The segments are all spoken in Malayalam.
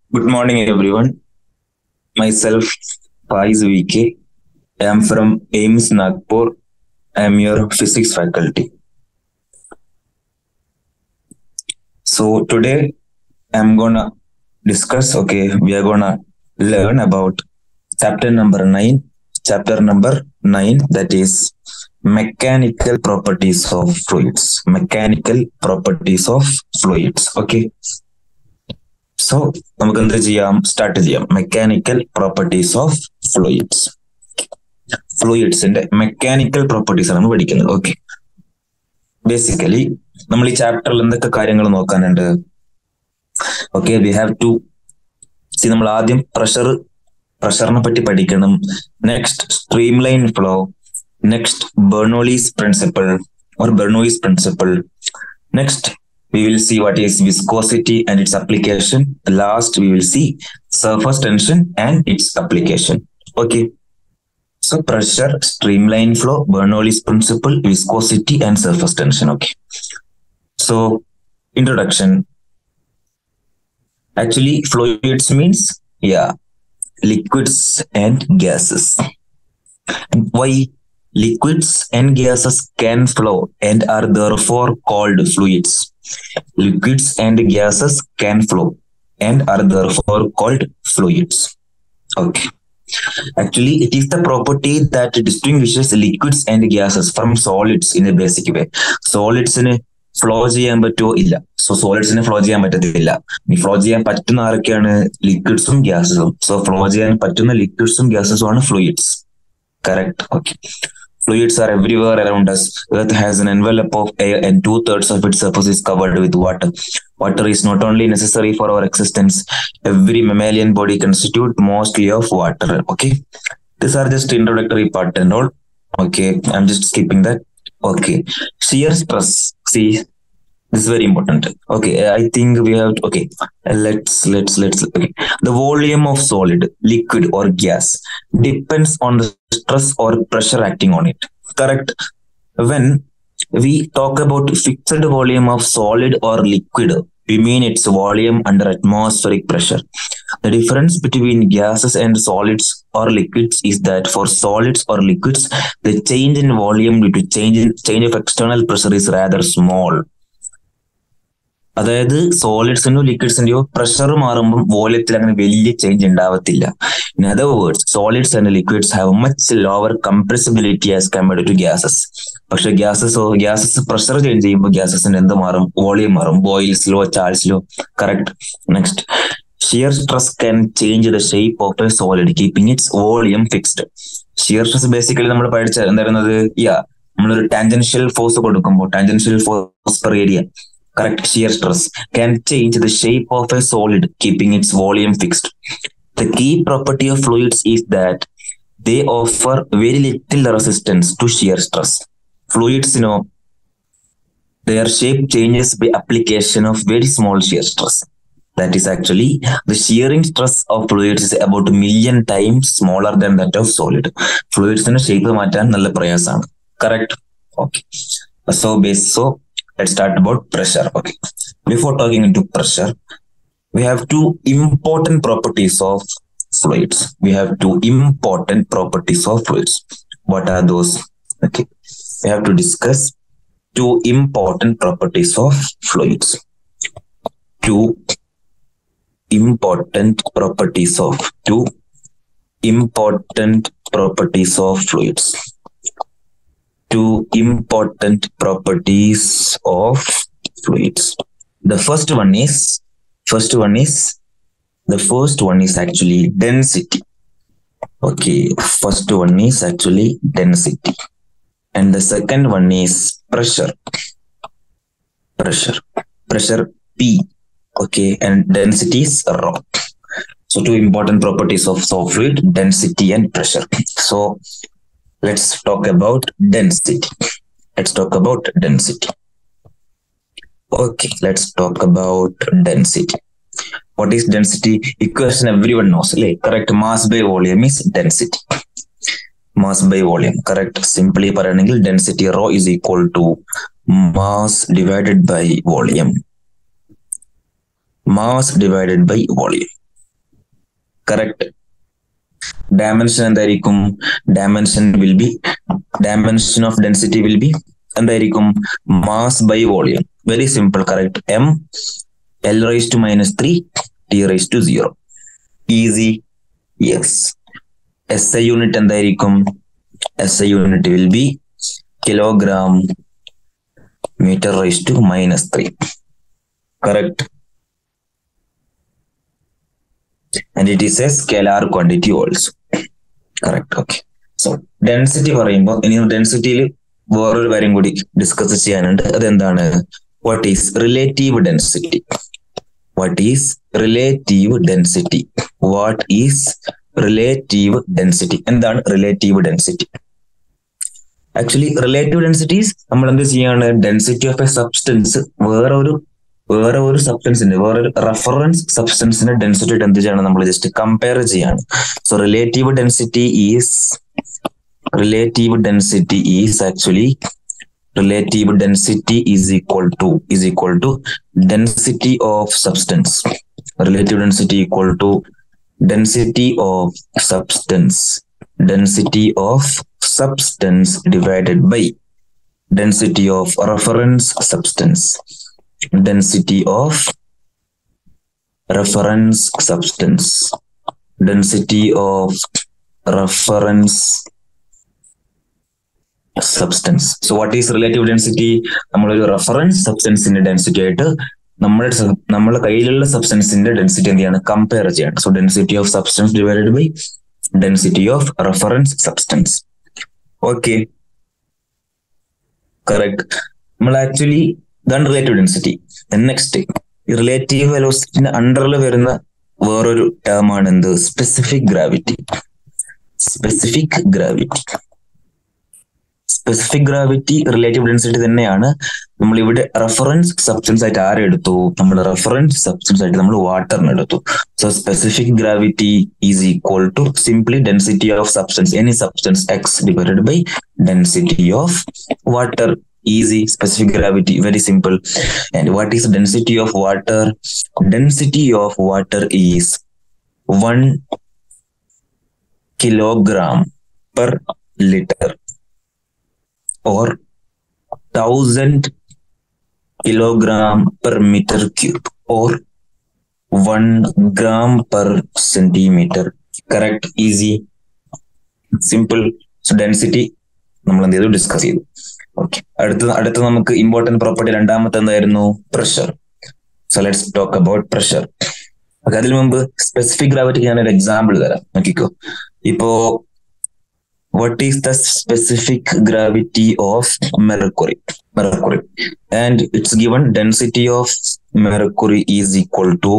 Good morning, everyone. Myself, Faiz VK. I am from AIMS Nagpur. I am your physics faculty. So today I'm gonna discuss. Okay, we are gonna learn about chapter number nine. Chapter number nine that is mechanical properties of fluids. Mechanical properties of fluids. Okay. So നമുക്ക് എന്ത് ചെയ്യാം സ്റ്റാർട്ട് ചെയ്യാം മെക്കാനിക്കൽ പ്രോപ്പർട്ടീസ് ഓഫ് ഫ്ലൂയിഡ്സ് ഫ്ലൂയിഡ്സിന്റെ മെക്കാനിക്കൽ പ്രോപ്പർട്ടീസ് ആണ് പഠിക്കുന്നത് ഓക്കെ ബേസിക്കലി നമ്മൾ ഈ ചാപ്റ്ററിൽ എന്തൊക്കെ കാര്യങ്ങൾ നോക്കാനുണ്ട് okay we have to see നമ്മൾ ആദ്യം പ്രഷർ പ്രഷറിനെ പറ്റി പഠിക്കണം next stream line flow next Bernoulli's principle or Bernoulli's principle next we will see what is viscosity and its application. Last, we will see surface tension and its application. Okay. So pressure, streamline flow, Bernoulli's principle, viscosity, and surface tension. Okay. So introduction. Actually, fluids means yeah, liquids and gases. Why? Liquids and gases can flow and are therefore called fluids. Liquids and gases can flow and are therefore called fluids. Okay. Actually, it is the property that distinguishes liquids and gases from solids in a basic way. സോളിഡ്സിന് ഫ്ലോ ചെയ്യാൻ പറ്റുമോ ഇല്ല സോ സോളിഡ്സിന് ഫ്ലോ ചെയ്യാൻ പറ്റത്തില്ല ഇനി ഫ്ലോ ചെയ്യാൻ പറ്റുന്ന ആരൊക്കെയാണ് ലിക്വിഡ്സും ഗ്യാസസും സോ ഫ്ലോ ചെയ്യാൻ പറ്റുന്ന ലിക്വിഡ്സും ഗ്യാസസും ആണ് fluids correct okay Fluids are everywhere around us. Earth has an envelope of air and two thirds of its surface is covered with water. Water is not only necessary for our existence, every mammalian body constitute mostly of water. Okay. These are just introductory part and all. Okay. I'm just skipping that. Okay. Shear stress. See, this is very important. Okay. I think we have, to, okay. Let's, let's, let's, okay. The volume of solid, liquid or gas depends on the stress or pressure acting on it. Correct. When we talk about fixed volume of solid or liquid, we mean its volume under atmospheric pressure. The difference between gases and solids or liquids is that for solids or liquids, the change in volume due to change in change of external pressure is rather small. അതായത് സോളിഡ്സിന്റെയോ ലിക്വിഡ്സിന്റെയോ പ്രഷർ മാറുമ്പോൾ വോള്യത്തിൽ അങ്ങനെ വലിയ ചേഞ്ച് ഉണ്ടാവത്തില്ല in other words solids and liquids have much lower compressibility as compared to gases പക്ഷെ ഗ്യാസസ് ഗ്യാസസ് പ്രഷർ ചേഞ്ച് ചെയ്യുമ്പോൾ ഗ്യാസസിന്റെ എന്ത് മാറും വോളിയം മാറും ബോയിൽസിലോ ചാൾസിലോ correct next shear stress can change the shape of a solid keeping its volume fixed shear stress basically നമ്മൾ പഠിച്ച എന്തായിരുന്നത് യാ നമ്മളൊരു ടാൻജൻഷ്യൽ ഫോഴ്സ് കൊടുക്കുമ്പോൾ tangential force per area correct shear stress can change the shape of a solid, keeping its volume fixed. The key property of fluids is that they offer very little resistance to shear stress. Fluids, you know, their shape changes by application of very small shear stress. That is actually the shearing stress of fluids is about a million times smaller than that of solid. Fluids in shape മാറ്റാൻ നല്ല പ്രയാസമാണ് correct okay so base so let's start about pressure okay before talking into pressure we have two important properties of fluids we have two important properties of fluids what are those okay we have to discuss two important properties of fluids two important properties of two important properties of fluids two important properties of fluids. The first one is first one is the first one is actually density. Okay, first one is actually density. And the second one is pressure. Pressure. Pressure P. Okay, and density is rho. So two important properties of solid fluid, density and pressure. So let's talk about density. Let's talk about density. Okay, let's talk about density. What is density? Equation everyone knows. Like, correct mass by volume is density. Mass by volume. Correct. Simply പറയുകയാണെങ്കിൽ density rho is equal to mass divided by volume. Mass divided by volume. Correct dimension എന്തായിരിക്കും dimension will be dimension of density will be എന്തായിരിക്കും mass by volume very simple correct M L raise to minus three T raise to zero easy yes S I unit എന്തായിരിക്കും S I unit will be kilogram metre raise to minus three correct and it is a scalar quantity also correct okay so density പറയുമ്പോൾ ഇനി ഡെൻസിറ്റിയിൽ വേറൊരു കാര്യം കൂടി ഡിസ്കസ് ചെയ്യാനുണ്ട് അതെന്താണ് what is relative density what is relative density what is relative density എന്താണ് relative density actually relative densities നമ്മൾ എന്ത് ചെയ്യാണ് ഡെൻസിറ്റി ഓഫ് എ സബ്സ്റ്റൻസ് വേറെ ഒരു വേറെ ഒരു സബ്സ്റ്റൻസിന്റെ വേറെ ഒരു റെഫറൻസ് സബ്സ്റ്റൻസിന്റെ ഡെൻസിറ്റി ആയിട്ട് എന്ത് ചെയ്യണം നമ്മൾ ജസ്റ്റ് കമ്പയർ ചെയ്യാണ് so relative density is relative density is actually relative density is equal to is equal to density of substance relative density equal to density of substance density of substance divided by density of reference substance density of reference substance density of reference substance so what is relative density നമ്മളൊരു റെഫറൻസ് സബ്സ്റ്റൻസിന്റെ ഡെൻസിറ്റി ആയിട്ട് നമ്മുടെ നമ്മുടെ കയ്യിലുള്ള സബ്സ്റ്റൻസിന്റെ ഡെൻസിറ്റി എന്ത് ചെയ്യാണ് കമ്പയർ ചെയ്യണം so density of substance divided by density of reference substance okay correct നമ്മൾ ആക്ച്വലി ഇതാണ് റിലേറ്റീവ് ഡെൻസിറ്റി നെക്സ്റ്റ് റിലേറ്റീവ് വെലോസിറ്റിന്റെ അണ്ടറിൽ വരുന്ന വേറൊരു ടേം ആണ് എന്ത് specific gravity specific gravity specific gravity relative density തന്നെയാണ് നമ്മൾ ഇവിടെ റെഫറൻസ് സബ്സ്റ്റൻസ് ആയിട്ട് ആരെടുത്തു നമ്മൾ റെഫറൻസ് സബ്സ്റ്റൻസ് ആയിട്ട് നമ്മൾ വാട്ടറിന് എടുത്തു so specific gravity is equal to simply density of substance any substance X divided by density of water easy specific gravity very simple and what is density of water density of water is 1 kilogram per liter or 1000 kilogram per meter cube or 1 gram per centimeter correct easy simple so density നമ്മൾ എന്ത് ചെയ്തു ഡിസ്കസ് ചെയ്തു ഓക്കെ അടുത്ത അടുത്ത നമുക്ക് ഇമ്പോർട്ടന്റ് പ്രോപ്പർട്ടി രണ്ടാമത്തെ എന്തായിരുന്നു pressure so let's talk about pressure okay അതിനു മുമ്പ് സ്പെസിഫിക് ഗ്രാവിറ്റിക്ക് ഞാൻ ഒരു എക്സാമ്പിൾ തരാം നോക്കിക്കോ ഇപ്പോ what is the specific gravity of mercury mercury and it's given density of mercury is equal to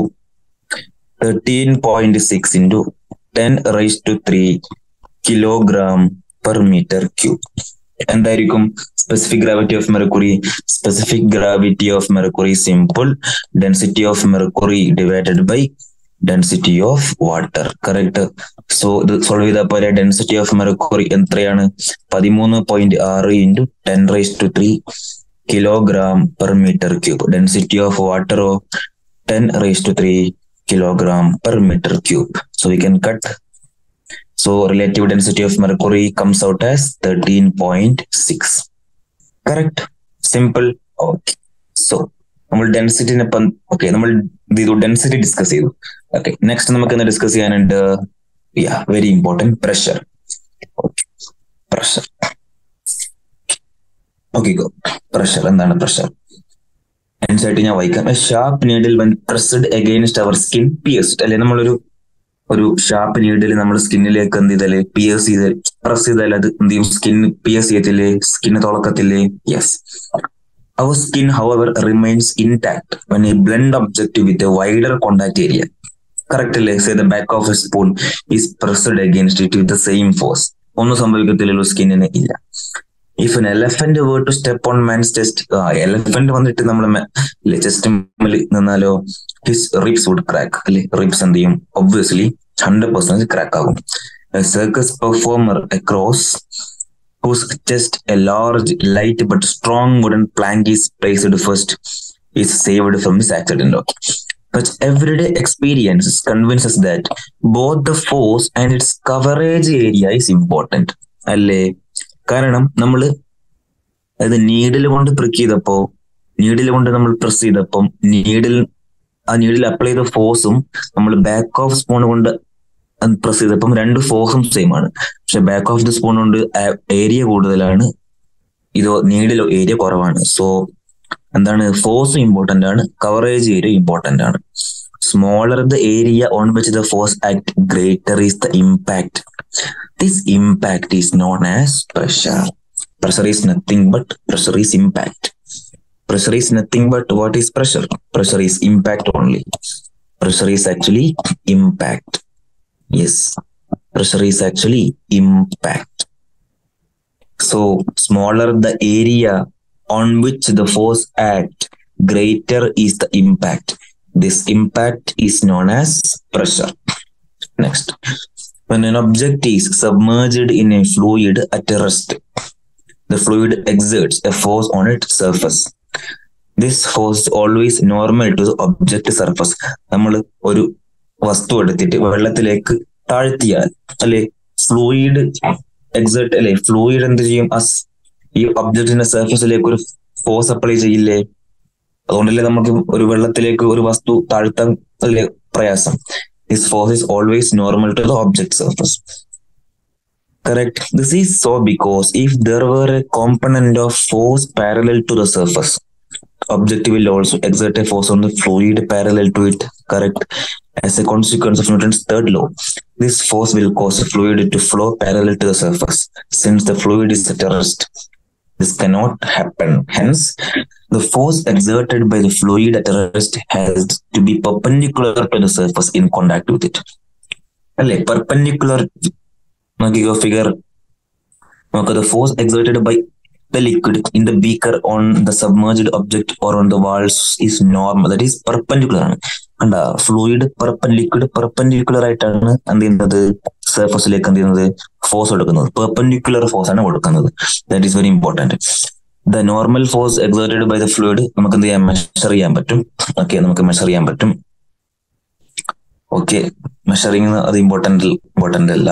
13.6 into 10 raised to 3 kilogram per meter cube എന്തായിരിക്കും specific gravity of mercury specific gravity of mercury simple density of mercury divided by density of water correct so ഇത് സോൾവ് ചെയ്താൽ പോലെ ഡെൻസിറ്റി ഓഫ് മെർക്കുറി എത്രയാണ് പതിമൂന്ന് പോയിന്റ് ആറ് into ten rice to three kilogram per metre cube density of വാട്ടറോ ten rice to three kilogram per meter cube. So we can cut. So relative density of mercury comes out as 13.6. Correct? Simple. Okay. So നമ്മൾ ഡെൻസിറ്റിനെ ഇപ്പം ഓക്കെ നമ്മൾ ഇത് ചെയ്തു ഡെൻസിറ്റി ഡിസ്കസ് ചെയ്തു ഓക്കെ നെക്സ്റ്റ് നമുക്ക് ഇന്ന് ഡിസ്കസ് ചെയ്യാനുണ്ട് yeah very important pressure okay pressure okay pressure എന്താണ് പ്രഷർ ആയിട്ട് ഞാൻ വായിക്കാം sharp needle when pressed against our skin pierced അല്ലെ നമ്മളൊരു ഒരു ഷാർപ്പ് നീഡിൽ നമ്മൾ സ്കിന്നിലേക്ക് എന്ത് ചെയ്താല് പിയേഴ്സ് ചെയ്ത് പ്രസ് ചെയ്താൽ അത് എന്ത് ചെയ്യും സ്കിൻ പിയേഴ്സ് ചെയ്യത്തില്ലേ സ്കിന്ന് തുളക്കത്തില്ലേ yes our skin however remains intact when a blunt object with a wider contact area correct അല്ലേ say the back of a spoon is pressed against it with the same force ഒന്നും സംഭവിക്കത്തില്ലല്ലോ സ്കിന്നിന് ഇല്ല if an elephant were to step on man's chest ആ എലഫന്റ് വന്നിട്ട് നമ്മൾ ചെസ്റ്റ് നിന്നാലോ ഹിസ് റിബ്സ് വുഡ് ക്രാക്ക് അല്ലെ റിബ്സ് എന്ത് ചെയ്യും ഒബ്വിയസ്ലി ഹൺഡ്രഡ് പെർസെന്റ് ക്രാക്ക് ആകും circus performer across whose chest a large light but strong wooden plank is placed first is saved from this accident okay but everyday experiences convinces that both the force and its coverage area is important അല്ലേ കാരണം നമ്മൾ അത് നീഡിൽ കൊണ്ട് പ്രിക്ക് ചെയ്തപ്പോ നീഡിൽ കൊണ്ട് നമ്മൾ പ്രസ് ചെയ്തപ്പം നീഡിൽ ആ നീഡിൽ അപ്ലൈ ചെയ്ത ഫോഴ്സും നമ്മൾ ബാക്ക് ഓഫ് സ്പൂൺ കൊണ്ട് പ്രസ് ചെയ്തപ്പം രണ്ട് ഫോഴ്സും സെയിം ആണ് പക്ഷെ ബാക്ക് ഓഫ് ദി സ്പൂൺ കൊണ്ട് ഏരിയ കൂടുതലാണ് ഇത് നീഡിൽ ഏരിയ കുറവാണ് സോ എന്താണ് ഫോഴ്സും ഇമ്പോർട്ടന്റ് ആണ് കവറേജ് ഏരിയ ഇമ്പോർട്ടന്റ് ആണ് smaller the area on which the force act greater is the impact this impact is known as pressure pressure is nothing but pressure is impact pressure is nothing but what is pressure pressure is impact only pressure is actually impact yes pressure is actually impact so smaller the area on which the force act greater is the impact this impact is known as pressure next when an object is submerged in a fluid at rest the fluid exerts a force on its surface this force always normal to object surface നമ്മൾ ഒരു വസ്തു എടുത്തിട്ട് വെള്ളത്തിലേക്ക് താഴ്ത്തിയാൽ അല്ലെ ഫ്ലൂയിഡ് എക്സേർട്ട് അല്ലെ ഫ്ലൂയിഡ് എന്ത് ചെയ്യും അസ് ഈ ഒബ്ജക്റ്റിന്റെ സർഫസിലേക്ക് ഒരു ഫോഴ്സ് അപ്ലൈ ചെയ്യില്ലേ അതുകൊണ്ടല്ലേ നമുക്ക് ഒരു വെള്ളത്തിലേക്ക് ഒരു വസ്തു താഴ്ത്താൻ അല്ലെ പ്രയാസം this force is always normal to the object surface correct this is so because if there were a component of force parallel to the surface object will also exert a force on the fluid parallel to it correct as a consequence of newton's third law this force will cause the fluid to flow parallel to the surface since the fluid is at rest this cannot happen hence the force exerted by the fluid at rest has to be perpendicular to the surface in contact with it അല്ലെ പെർപെൻഡിക്കുലർ നോക്കിക്കോ ഫിഗർ നോക്കുക the force exerted by the liquid in the beaker on the submerged object or on the walls is normal that is perpendicular ആണ് കണ്ട ഫ്ലൂയിഡ് പെർപ്പൻ ലിക്വിഡ് പെർപ്പൻഡിക്കുലർ ആയിട്ടാണ് എന്ത് ചെയ്യുന്നത് സർഫസിലേക്ക് എന്ത് ചെയ്യുന്നത് ഫോഴ്സ് കൊടുക്കുന്നത് പെർപ്പൻഡിക്കുലർ ഫോഴ്സ് ആണ് കൊടുക്കുന്നത് that is very important the normal force exerted by the fluid നമുക്ക് എന്ത് ചെയ്യാൻ മെഷർ ചെയ്യാൻ പറ്റും ഓക്കെ നമുക്ക് മെഷർ ചെയ്യാൻ പറ്റും ഓക്കെ മെഷറിങ് അത് ഇമ്പോർട്ടന്റ് ഇമ്പോർട്ടന്റ് അല്ല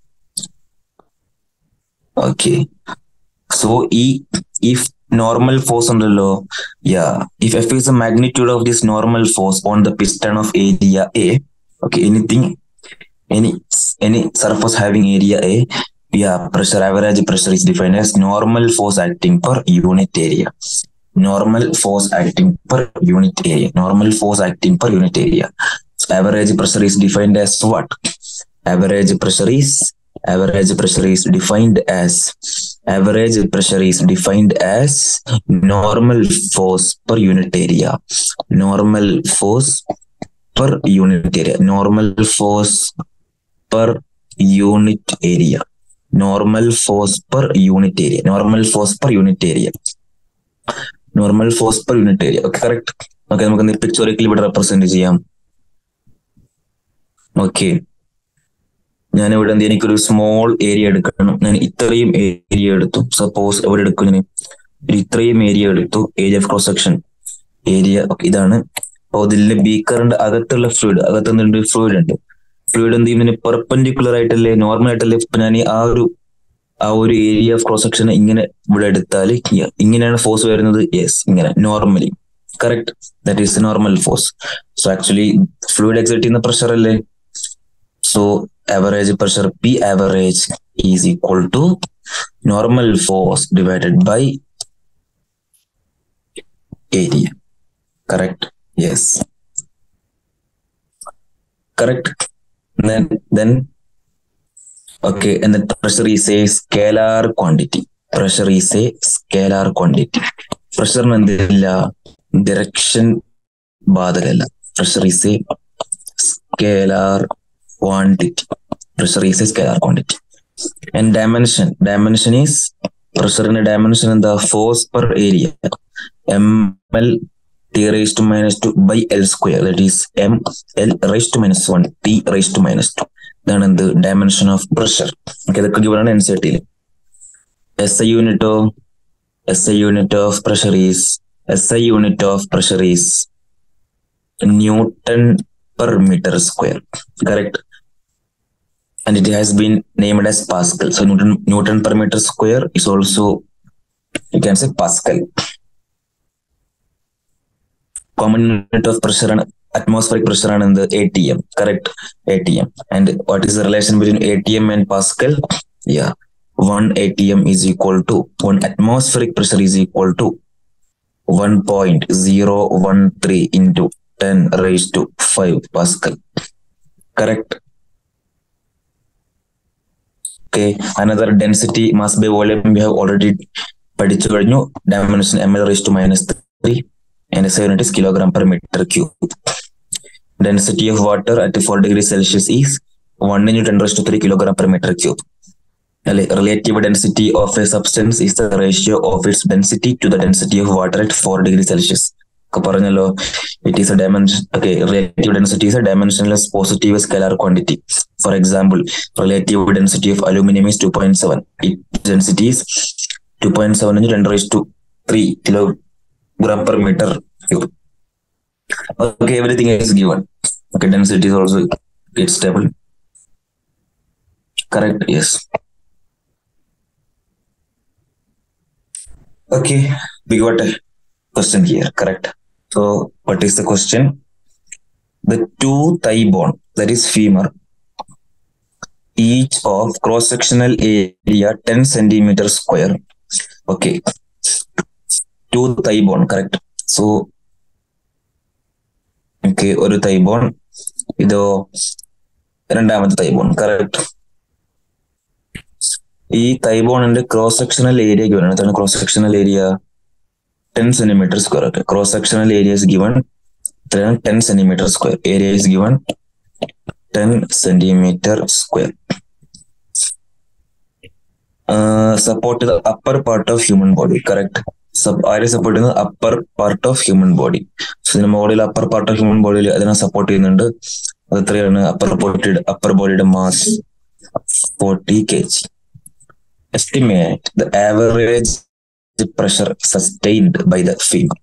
ഓക്കെ സോ ഈ ഇഫ് നോർമൽ ഫോഴ്സ് ഉണ്ടല്ലോ yeah if F is the magnitude of this normal force on the piston of area A okay anything any any surface having area A yeah pressure average pressure is defined as normal force acting per unit area normal force acting per unit area normal force acting per unit area so average pressure is defined as what average pressure is average pressure is defined as average pressure is defined as normal force per unit area normal force per unit area normal force per unit area normal force per unit area normal force per unit area normal force per unit area okay correct okay നമുക്ക് പിക്ചോറിക്കൽ ഇവിടെ റെപ്രസെന്റ് ചെയ്യാം ഓക്കെ ഞാൻ ഇവിടെ എന്ത് എനിക്കൊരു സ്മോൾ ഏരിയ എടുക്കണം ഞാൻ ഇത്രയും ഏരിയ എടുത്തു സപ്പോസ് എവിടെ എടുക്കും ഞാൻ ഒരു ഇത്രയും ഏരിയ എടുത്തു area of cross section area ഇതാണ് അപ്പൊ ഇതിലെ ബീക്കറിന്റെ അകത്തുള്ള ഫ്ലൂയിഡ് അകത്തുനിന്നുണ്ട് ഫ്ലൂയിഡ് ഉണ്ട് ഫ്ലൂയിഡ് എന്ത് ചെയ്യുന്നതിന് പെർപെൻഡിക്കുലർ ആയിട്ടല്ലേ നോർമൽ ആയിട്ടല്ലേ ഇപ്പൊ ഞാൻ ആ ഒരു ആ ഒരു ഏരിയ ഓഫ് ക്രോസ് സെക്ഷൻ ഇങ്ങനെ ഇവിടെ എടുത്താൽ ഇങ്ങനെയാണ് ഫോഴ്സ് വരുന്നത് യെസ് ഇങ്ങനെ normally correct that is normal force so actually fluid exert ചെയ്യുന്ന പ്രഷർ അല്ലേ so average pressure P average is equal to normal force divided by area. Correct? Yes. Correct. Then, then, okay, and then pressure is a scalar quantity. Pressure is a scalar quantity. Pressure എന്തില്ല direction ബാധകല്ല pressure is a scalar quantity. Pressure is a scalar quantity. And dimension. Dimension is pressure in a dimension in the force per area. ml t raised to minus 2 by l square. That is m l raised to minus 1 t raised to minus 2. Then the dimension of pressure. Okay, the given an NCT. SI unit of SI unit of pressure is SI unit of pressure is Newton per meter square. Correct. And it has been named as Pascal. So Newton Newton per meter square is also you can say Pascal. Common unit of pressure and atmospheric pressure and the ATM. Correct. ATM. And what is the relation between ATM and Pascal? Yeah. One ATM is equal to one atmospheric pressure is equal to 1.013 into 10 raised to 5 Pascal. Correct. Okay. Another density mass by volume we have already പഠിച്ചു കഴിഞ്ഞു dimension M L raise to minus three and SI unit is kilogram per meter cube. Density of water at 4 degrees Celsius is 1 into 10 raised to 3 kilogram per meter cube. അല്ലെ relative density of a substance is the ratio of its density to the density of water at 4 degrees Celsius. ഒക്കെ പറഞ്ഞല്ലോ it is a dimension okay relative density is a dimensionless positive scalar quantity for example relative density of aluminium is two point seven it density is two point seven into ten rice to three kilo gram per meter cube. Okay, everything is given. Okay, density is also it's stable. Correct, yes. Okay, we got a question here, correct. So, what is the question? The two thigh bone, that is femur, each of cross-sectional area 10 centimeter square. Okay, two thigh bone correct so okay ഒരു തൈ ബോൺ ഇതോ രണ്ടാമത്തെ തൈ ബോൺ കറക്റ്റ് ഈ തൈ ബോണിന്റെ ക്രോസ് സെക്ഷണൽ ഏരിയ ഗിവൺ ആണ് cross sectional area ten centimetre square okay cross sectional area is given എത്രയാണ് ten centimetre square area is given ten centimetre square support the upper part of human body correct സബ് ആരെ സപ്പോർട്ട് ചെയ്യുന്നത് അപ്പർ പാർട്ട് ഓഫ് ഹ്യൂമൻ ബോഡി സോ ഇതിന്റെ മുകളിൽ അപ്പർ പാർട്ട് ഓഫ് ഹ്യൂമൻ ബോഡിയിൽ അതിനെ സപ്പോർട്ട് ചെയ്യുന്നുണ്ട് അത് എത്രയാണ് അപ്പർ ബോഡിയുടെ അപ്പർ ബോഡിയുടെ mass forty K G estimate the average pressure sustained by the femur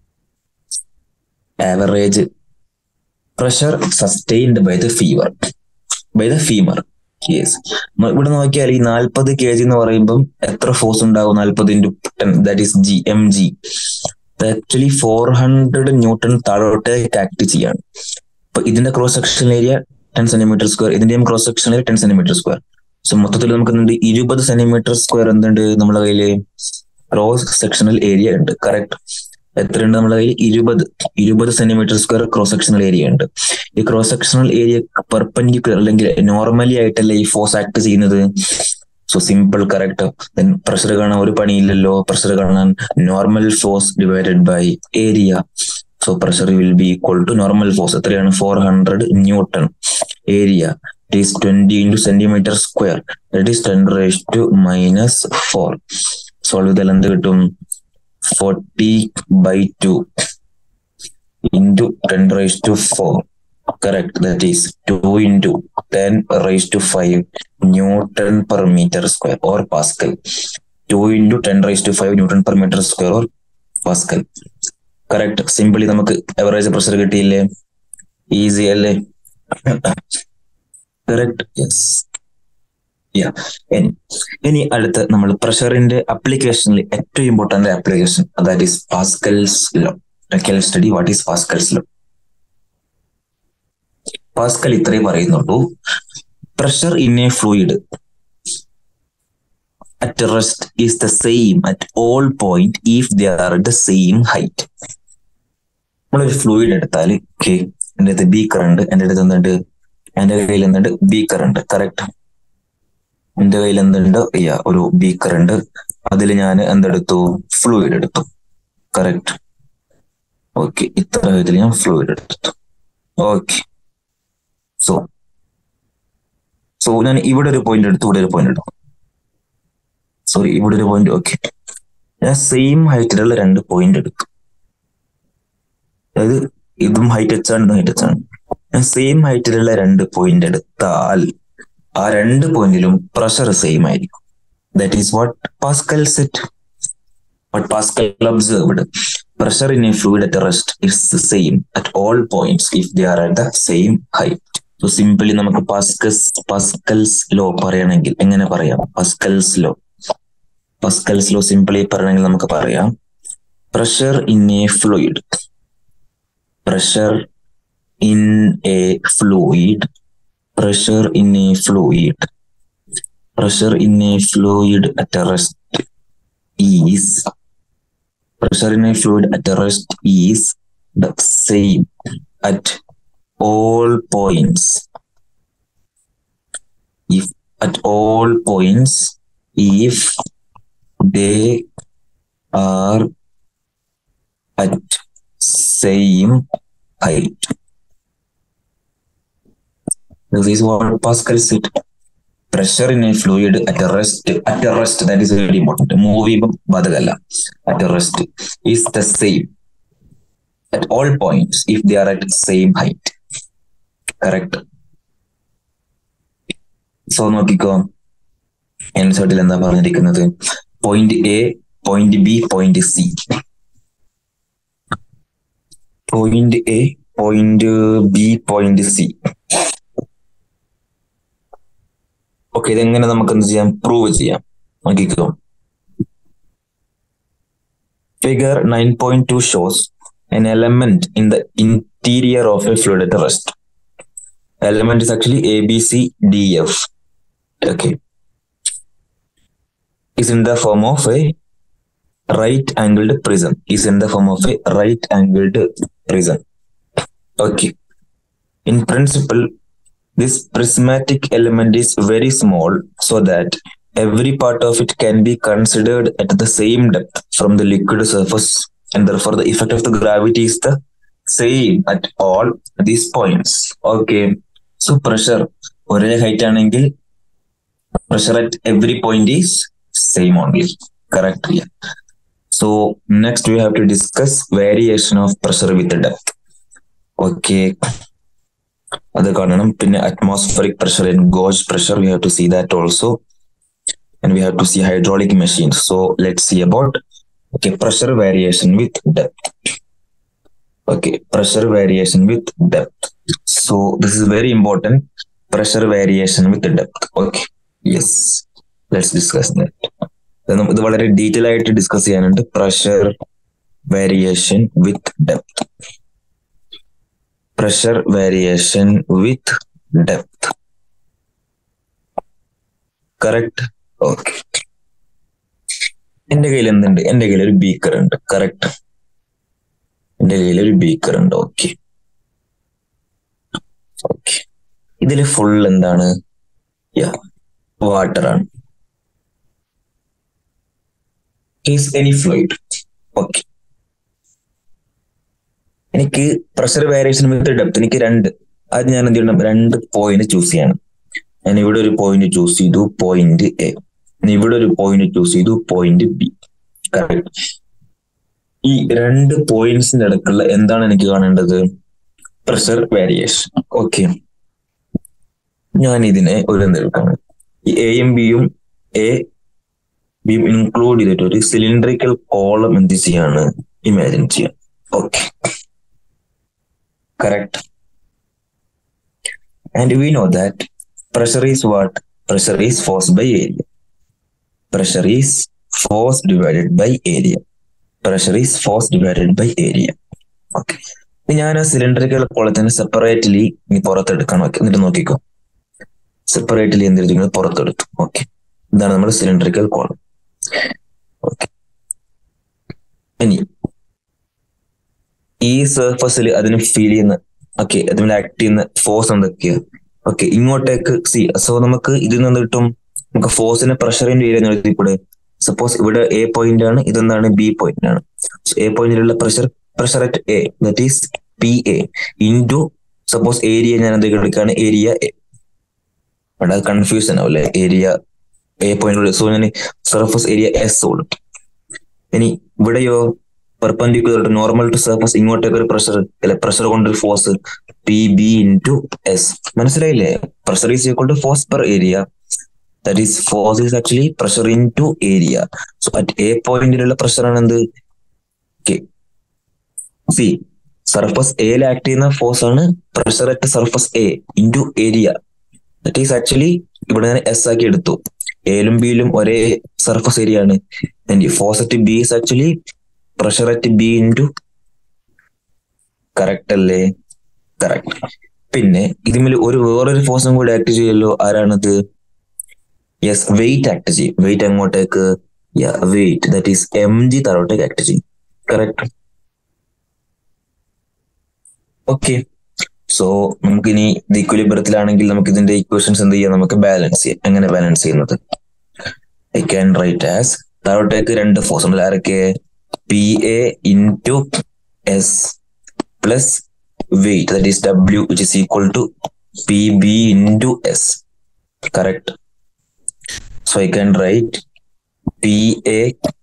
average pressure sustained by the fever by the femur yes ഇവിടെ നോക്കിയാൽ ഈ നാൽപ്പത് കെ ജി എന്ന് പറയുമ്പം എത്ര ഫോഴ്സ് ഉണ്ടാവും നാൽപ്പത് into ten that is G M G actually four hundred newton താഴോട്ടേക്ക് ആക്ട് ചെയ്യാണ് അപ്പൊ ഇതിന്റെ cross section area ten centimetre square ഇതിന്റെയും cross section area ten centimetre square so മൊത്തത്തിൽ നമുക്ക് എന്തുണ്ട് ഇരുപത് സെന്റിമീറ്റർ സ്ക്വയർ എന്തുണ്ട് നമ്മുടെ കയ്യില് ക്രോസ് സെക്ഷണൽ ഏരിയ ഉണ്ട് കറക്റ്റ് എത്രയുണ്ട് നമ്മുടെ കയ്യിൽ ഇരുപത് ഇരുപത് centimetre square cross sectional area ഉണ്ട് ഈ ക്രോസ് സെക്ഷണൽ ഏരിയ പെർപെൻഡിക്കുലർ അല്ലെങ്കിൽ നോർമലി ആയിട്ടല്ലേ ഈ ഫോഴ്സ് ആക്ട് ചെയ്യുന്നത് so simple correct then pressure കാണാൻ ഒരു പണിയില്ലല്ലോ പ്രഷർ കാണാൻ normal force divided by area so pressure will be equal to normal force എത്രയാണ് four hundred newton area it is twenty into centimetre square it is ten raise to minus four solve ചെയ്താൽ എന്ത് കിട്ടും forty by two into ten raise to four correct that is 2 into 10 raised to 5 newton per meter square or pascal 2 into 10 raised to 5 newton per meter square or pascal correct simply നമുക്ക് എവറേജ് പ്രഷർ കിട്ടിയില്ലേ ഈസി അല്ലേ കറക്റ്റ് യെസ് യാ ഇനി ഇനി അടുത്ത് നമ്മൾ പ്രഷറിന്റെ അപ്ലിക്കേഷനിൽ ഏറ്റവും important application that is Pascal's law study what is Pascal's law Pascal ഇത്രേ പറയുന്നുള്ളൂ pressure in a fluid at rest is the same at all point if they are the same height നമ്മളൊരു ഫ്ലൂയിഡ് എടുത്താൽ ഓക്കെ എൻ്റെ അടുത്ത് ബീക്കർ ഉണ്ട് എൻ്റെ അടുത്ത് എന്തുണ്ട് എൻ്റെ കയ്യിൽ എന്തുണ്ട് ബീക്കർ ഉണ്ട് കറക്റ്റ് എൻ്റെ കയ്യിൽ എന്തുണ്ട് യാ ഒരു ബീക്കർ ഉണ്ട് അതിൽ ഞാൻ എന്തെടുത്തു ഫ്ലൂയിഡ് എടുത്തു കറക്റ്റ് ഓക്കെ ഇത്ര ഇതിൽ ഞാൻ ഫ്ലൂയിഡ് എടുത്തു ഓക്കെ സോ സോ ഞാൻ ഇവിടെ ഒരു പോയിന്റ് എടുത്തു ഇവിടെ ഒരു പോയിന്റ് എടുത്തു സോറി ഇവിടെ ഒരു പോയിന്റ് ഓക്കെ ഞാൻ സെയിം ഹൈറ്റിലുള്ള രണ്ട് പോയിന്റ് എടുത്തു അതായത് ഇതും ഹൈറ്റ് എച്ച് ആണ് ഇതും ഹൈറ്റ് എച്ച് ആണ് ഞാൻ സെയിം ഹൈറ്റിലുള്ള രണ്ട് പോയിന്റ് എടുത്താൽ ആ രണ്ട് പോയിന്റിലും പ്രഷർ സെയിം ആയിരിക്കും that is what Pascal said but Pascal observed pressure in a fluid at rest is the same at all points if they are at the same height. So simply നമുക്ക് പാസ്കസ് പാസ്കൽസ് ലോ പറയണമെങ്കിൽ എങ്ങനെ പറയാം Pascal's law Pascal's law simply പറയണമെങ്കിൽ നമുക്ക് പറയാം pressure in a fluid pressure in a fluid pressure in a fluid pressure in a fluid at a rest is pressure in a fluid at a rest is the same at all points if at all points if they are at same height this is what pascal said pressure in a fluid at a rest at a rest that is very important move ചെയ്യുമ്പോൾ ബാധകല്ല at a rest is the same at all points if they are at same height correct so നോക്കിക്കോ എൻസോട്ടിൽ എന്താ പറഞ്ഞിരിക്കുന്നത് point A point B point C point A point B point C okay ഇതെങ്ങനെ നമുക്ക് എന്ത് ചെയ്യാം പ്രൂവ് ചെയ്യാം നോക്കിക്കോ figure nine point two shows an element in the interior of a fluid at rest. Element is actually A, B, C, D, F. Okay. Is in the form of a right angled prism. Is in the form of a right angled prism. Okay. In principle, this prismatic element is very small so that every part of it can be considered at the same depth from the liquid surface and therefore the effect of the gravity is the same at all these points. Okay. So pressure ഒരേ ഹൈറ്റ് ആണെങ്കിൽ pressure at every point is same only. Correct. Yeah. So next we have to discuss variation of pressure with the depth. Okay. അത് കാണണം പിന്നെ atmospheric pressure and gauge pressure we have to see that also and we have to see hydraulic machines so let see about okay pressure variation with depth okay pressure variation with depth so this is very important pressure variation with depth okay yes let's discuss that ഇത് വളരെ ഡീറ്റെയിൽ ആയിട്ട് ഡിസ്കസ് ചെയ്യാനുണ്ട് pressure variation with depth pressure variation with depth correct okay എന്റെ കയ്യിൽ എന്തുണ്ട് എന്റെ കയ്യിൽ ഒരു ബീക്കർ ഉണ്ട് കറക്റ്റ് എന്റെ കയ്യിൽ ഒരു ബീക്കർ ഉണ്ട് ഓക്കെ ഓക്കെ ഇതിൽ ഫുൾ എന്താണ് വാട്ടർ ആണ് എനി ഫ്ലൂയിഡ് ഓക്കെ എനിക്ക് പ്രഷർ വേരിയേഷൻ വിത്ത് ഡെപ്ത് എനിക്ക് രണ്ട് അത് ഞാൻ എന്ത് ചെയ്യണം രണ്ട് പോയിന്റ് ചൂസ് ചെയ്യണം ഞാൻ ഇവിടെ ഒരു പോയിന്റ് ചൂസ് ചെയ്തു പോയിന്റ് എ ഇവിടെ ഒരു പോയിന്റ് ചൂസ് ചെയ്തു പോയിന്റ് ബി കറക്റ്റ് ഈ രണ്ട് പോയിന്റ്സിന്റെ ഇടക്കുള്ള എന്താണ് എനിക്ക് കാണേണ്ടത് പ്രഷർ വേരിയേഷൻ ഓക്കെ ഞാൻ ഇതിനെ ഒരു എന്തെടുക്കാണ് ഈ എയും ബിയും എ ബിയും ഇൻക്ലൂഡ് ചെയ്തിട്ട് ഒരു സിലിണ്ടറിക്കൽ കോളം എന്ത് ചെയ്യാണ് ഇമാജിൻ ചെയ്യാം okay correct and we know that pressure is what pressure is force by area pressure is force divided by area. Pressure is force divided by area. Okay ഞാൻ ആ സിലിണ്ടറിക്കൽ കോളത്തിന് സെപ്പറേറ്റ്ലി നീ പുറത്തെടുക്കണം ഓക്കെ എന്നിട്ട് നോക്കിക്കോ സെപ്പറേറ്റ്ലി എന്തിരിക്കുന്നത് പുറത്തെടുത്തു ഓക്കെ ഇതാണ് നമ്മുടെ സിലിണ്ടറിക്കൽ കോളം ഓക്കെ ഇനി ഈ സർഫസിൽ അതിന് ഫീൽ ചെയ്യുന്ന ഓക്കെ അതിന് ആക്ട് ചെയ്യുന്ന ഫോഴ്സ് എന്തൊക്കെയാ ഓക്കെ ഇങ്ങോട്ടേക്ക് സി സോ നമുക്ക് ഇതിൽ നിന്ന് കിട്ടും നമുക്ക് ഫോഴ്സിന് പ്രഷറിന്റെ ഏരിയ എഴുതിക്കൂടെ സപ്പോസ് ഇവിടെ എ പോയിന്റ് ആണ് ഇതെന്താണ് ബി പോയിന്റ് ആണ് എ പോയിന്റിലുള്ള pressure pressure at A that is P A into suppose area ഞാൻ എന്തൊക്കെ എടുക്കുകയാണ് ഏരിയ എ അവിടെ കൺഫ്യൂഷൻ ആവും അല്ലെ ഏരിയ എ പോയിന്റ് സോ ഞാൻ സർഫസ് ഏരിയ എസ് കൊടുത്തു ഇനി ഇവിടെയോ പെർപെൻഡിക്കുലർ നോർമൽ ടു സർഫസ് ഇങ്ങോട്ടേക്ക് ഒരു പ്രഷർ അല്ലെ പ്രഷർ കൊണ്ടൊരു force P B into S മനസ്സിലായില്ലേ pressure is equal to force per area that is force is actually pressure into area so at a point ഉള്ള പ്രഷർ ആണ് എന്ത് okay സി സർഫസ് എയിൽ ആക്ട് ചെയ്യുന്ന ഫോഴ്സ് ആണ് pressure at surface A into area that is actually ഇവിടെ ഞാൻ എസ് ആക്കി എടുത്തു എയിലും ബിയിലും ഒരേ സർഫസ് ഏരിയ ആണ് force at B is actually pressure at B into correct അല്ലേ കറക്റ്റ് പിന്നെ ഇതിൽ ഒരു വേറൊരു ഫോഴ്സും കൂടി ആക്ട് ചെയ്യല്ലോ ആരാണത് യെസ് വെയിറ്റ് ആക്ട് ചെയ്യും വെയിറ്റ് അങ്ങോട്ടേക്ക് weight that is M G താഴോട്ടേക്ക് ആക്ട് ചെയ്യും കറക്റ്റ് ഓക്കെ സോ നമുക്കിനി ഇത് ഇക്വലിബറത്തിലാണെങ്കിൽ നമുക്ക് ഇതിന്റെ ഇക്വേഷൻസ് എന്ത് ചെയ്യാം നമുക്ക് ബാലൻസ് ചെയ്യാം എങ്ങനെ ബാലൻസ് ചെയ്യുന്നത് ഐ ക്യാൻ റൈറ്റ് ആസ് താഴോട്ടേക്ക് രണ്ട് ഫോഴ്സ് ഉണ്ട് ആരൊക്കെ P A into S plus weight that is W which is equal to P B into S correct so I can write P A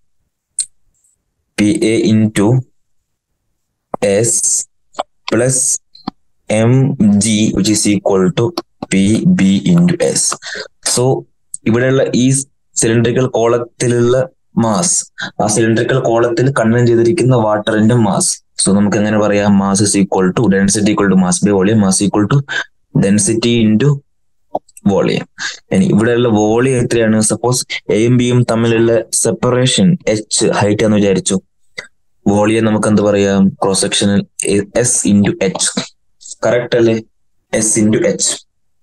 P A into S plus M G which is equal to P B into S so ഇവിടെയുള്ള ഈ സിലിണ്ടറിക്കൽ കോളത്തിലുള്ള മാസ് ആ സിലിണ്ടറിക്കൽ കോളത്തിൽ കണ്ടൻ ചെയ്തിരിക്കുന്ന വാട്ടറിന്റെ മാസ് സോ നമുക്ക് എങ്ങനെ പറയാം mass is equal to density equal to mass by volume mass equal to density into volume ഇനി ഇവിടെയുള്ള വോളിയം എത്രയാണ് സപ്പോസ് എയും ബിയും തമ്മിലുള്ള സെപ്പറേഷൻ എച്ച് ഹൈറ്റ് എന്ന് വിചാരിച്ചു വോളിയം നമുക്ക് എന്ത് പറയാം ക്രോസ് സെക്ഷനിൽ എസ് ഇൻറ്റു എച്ച് കറക്റ്റ് അല്ലേ S into H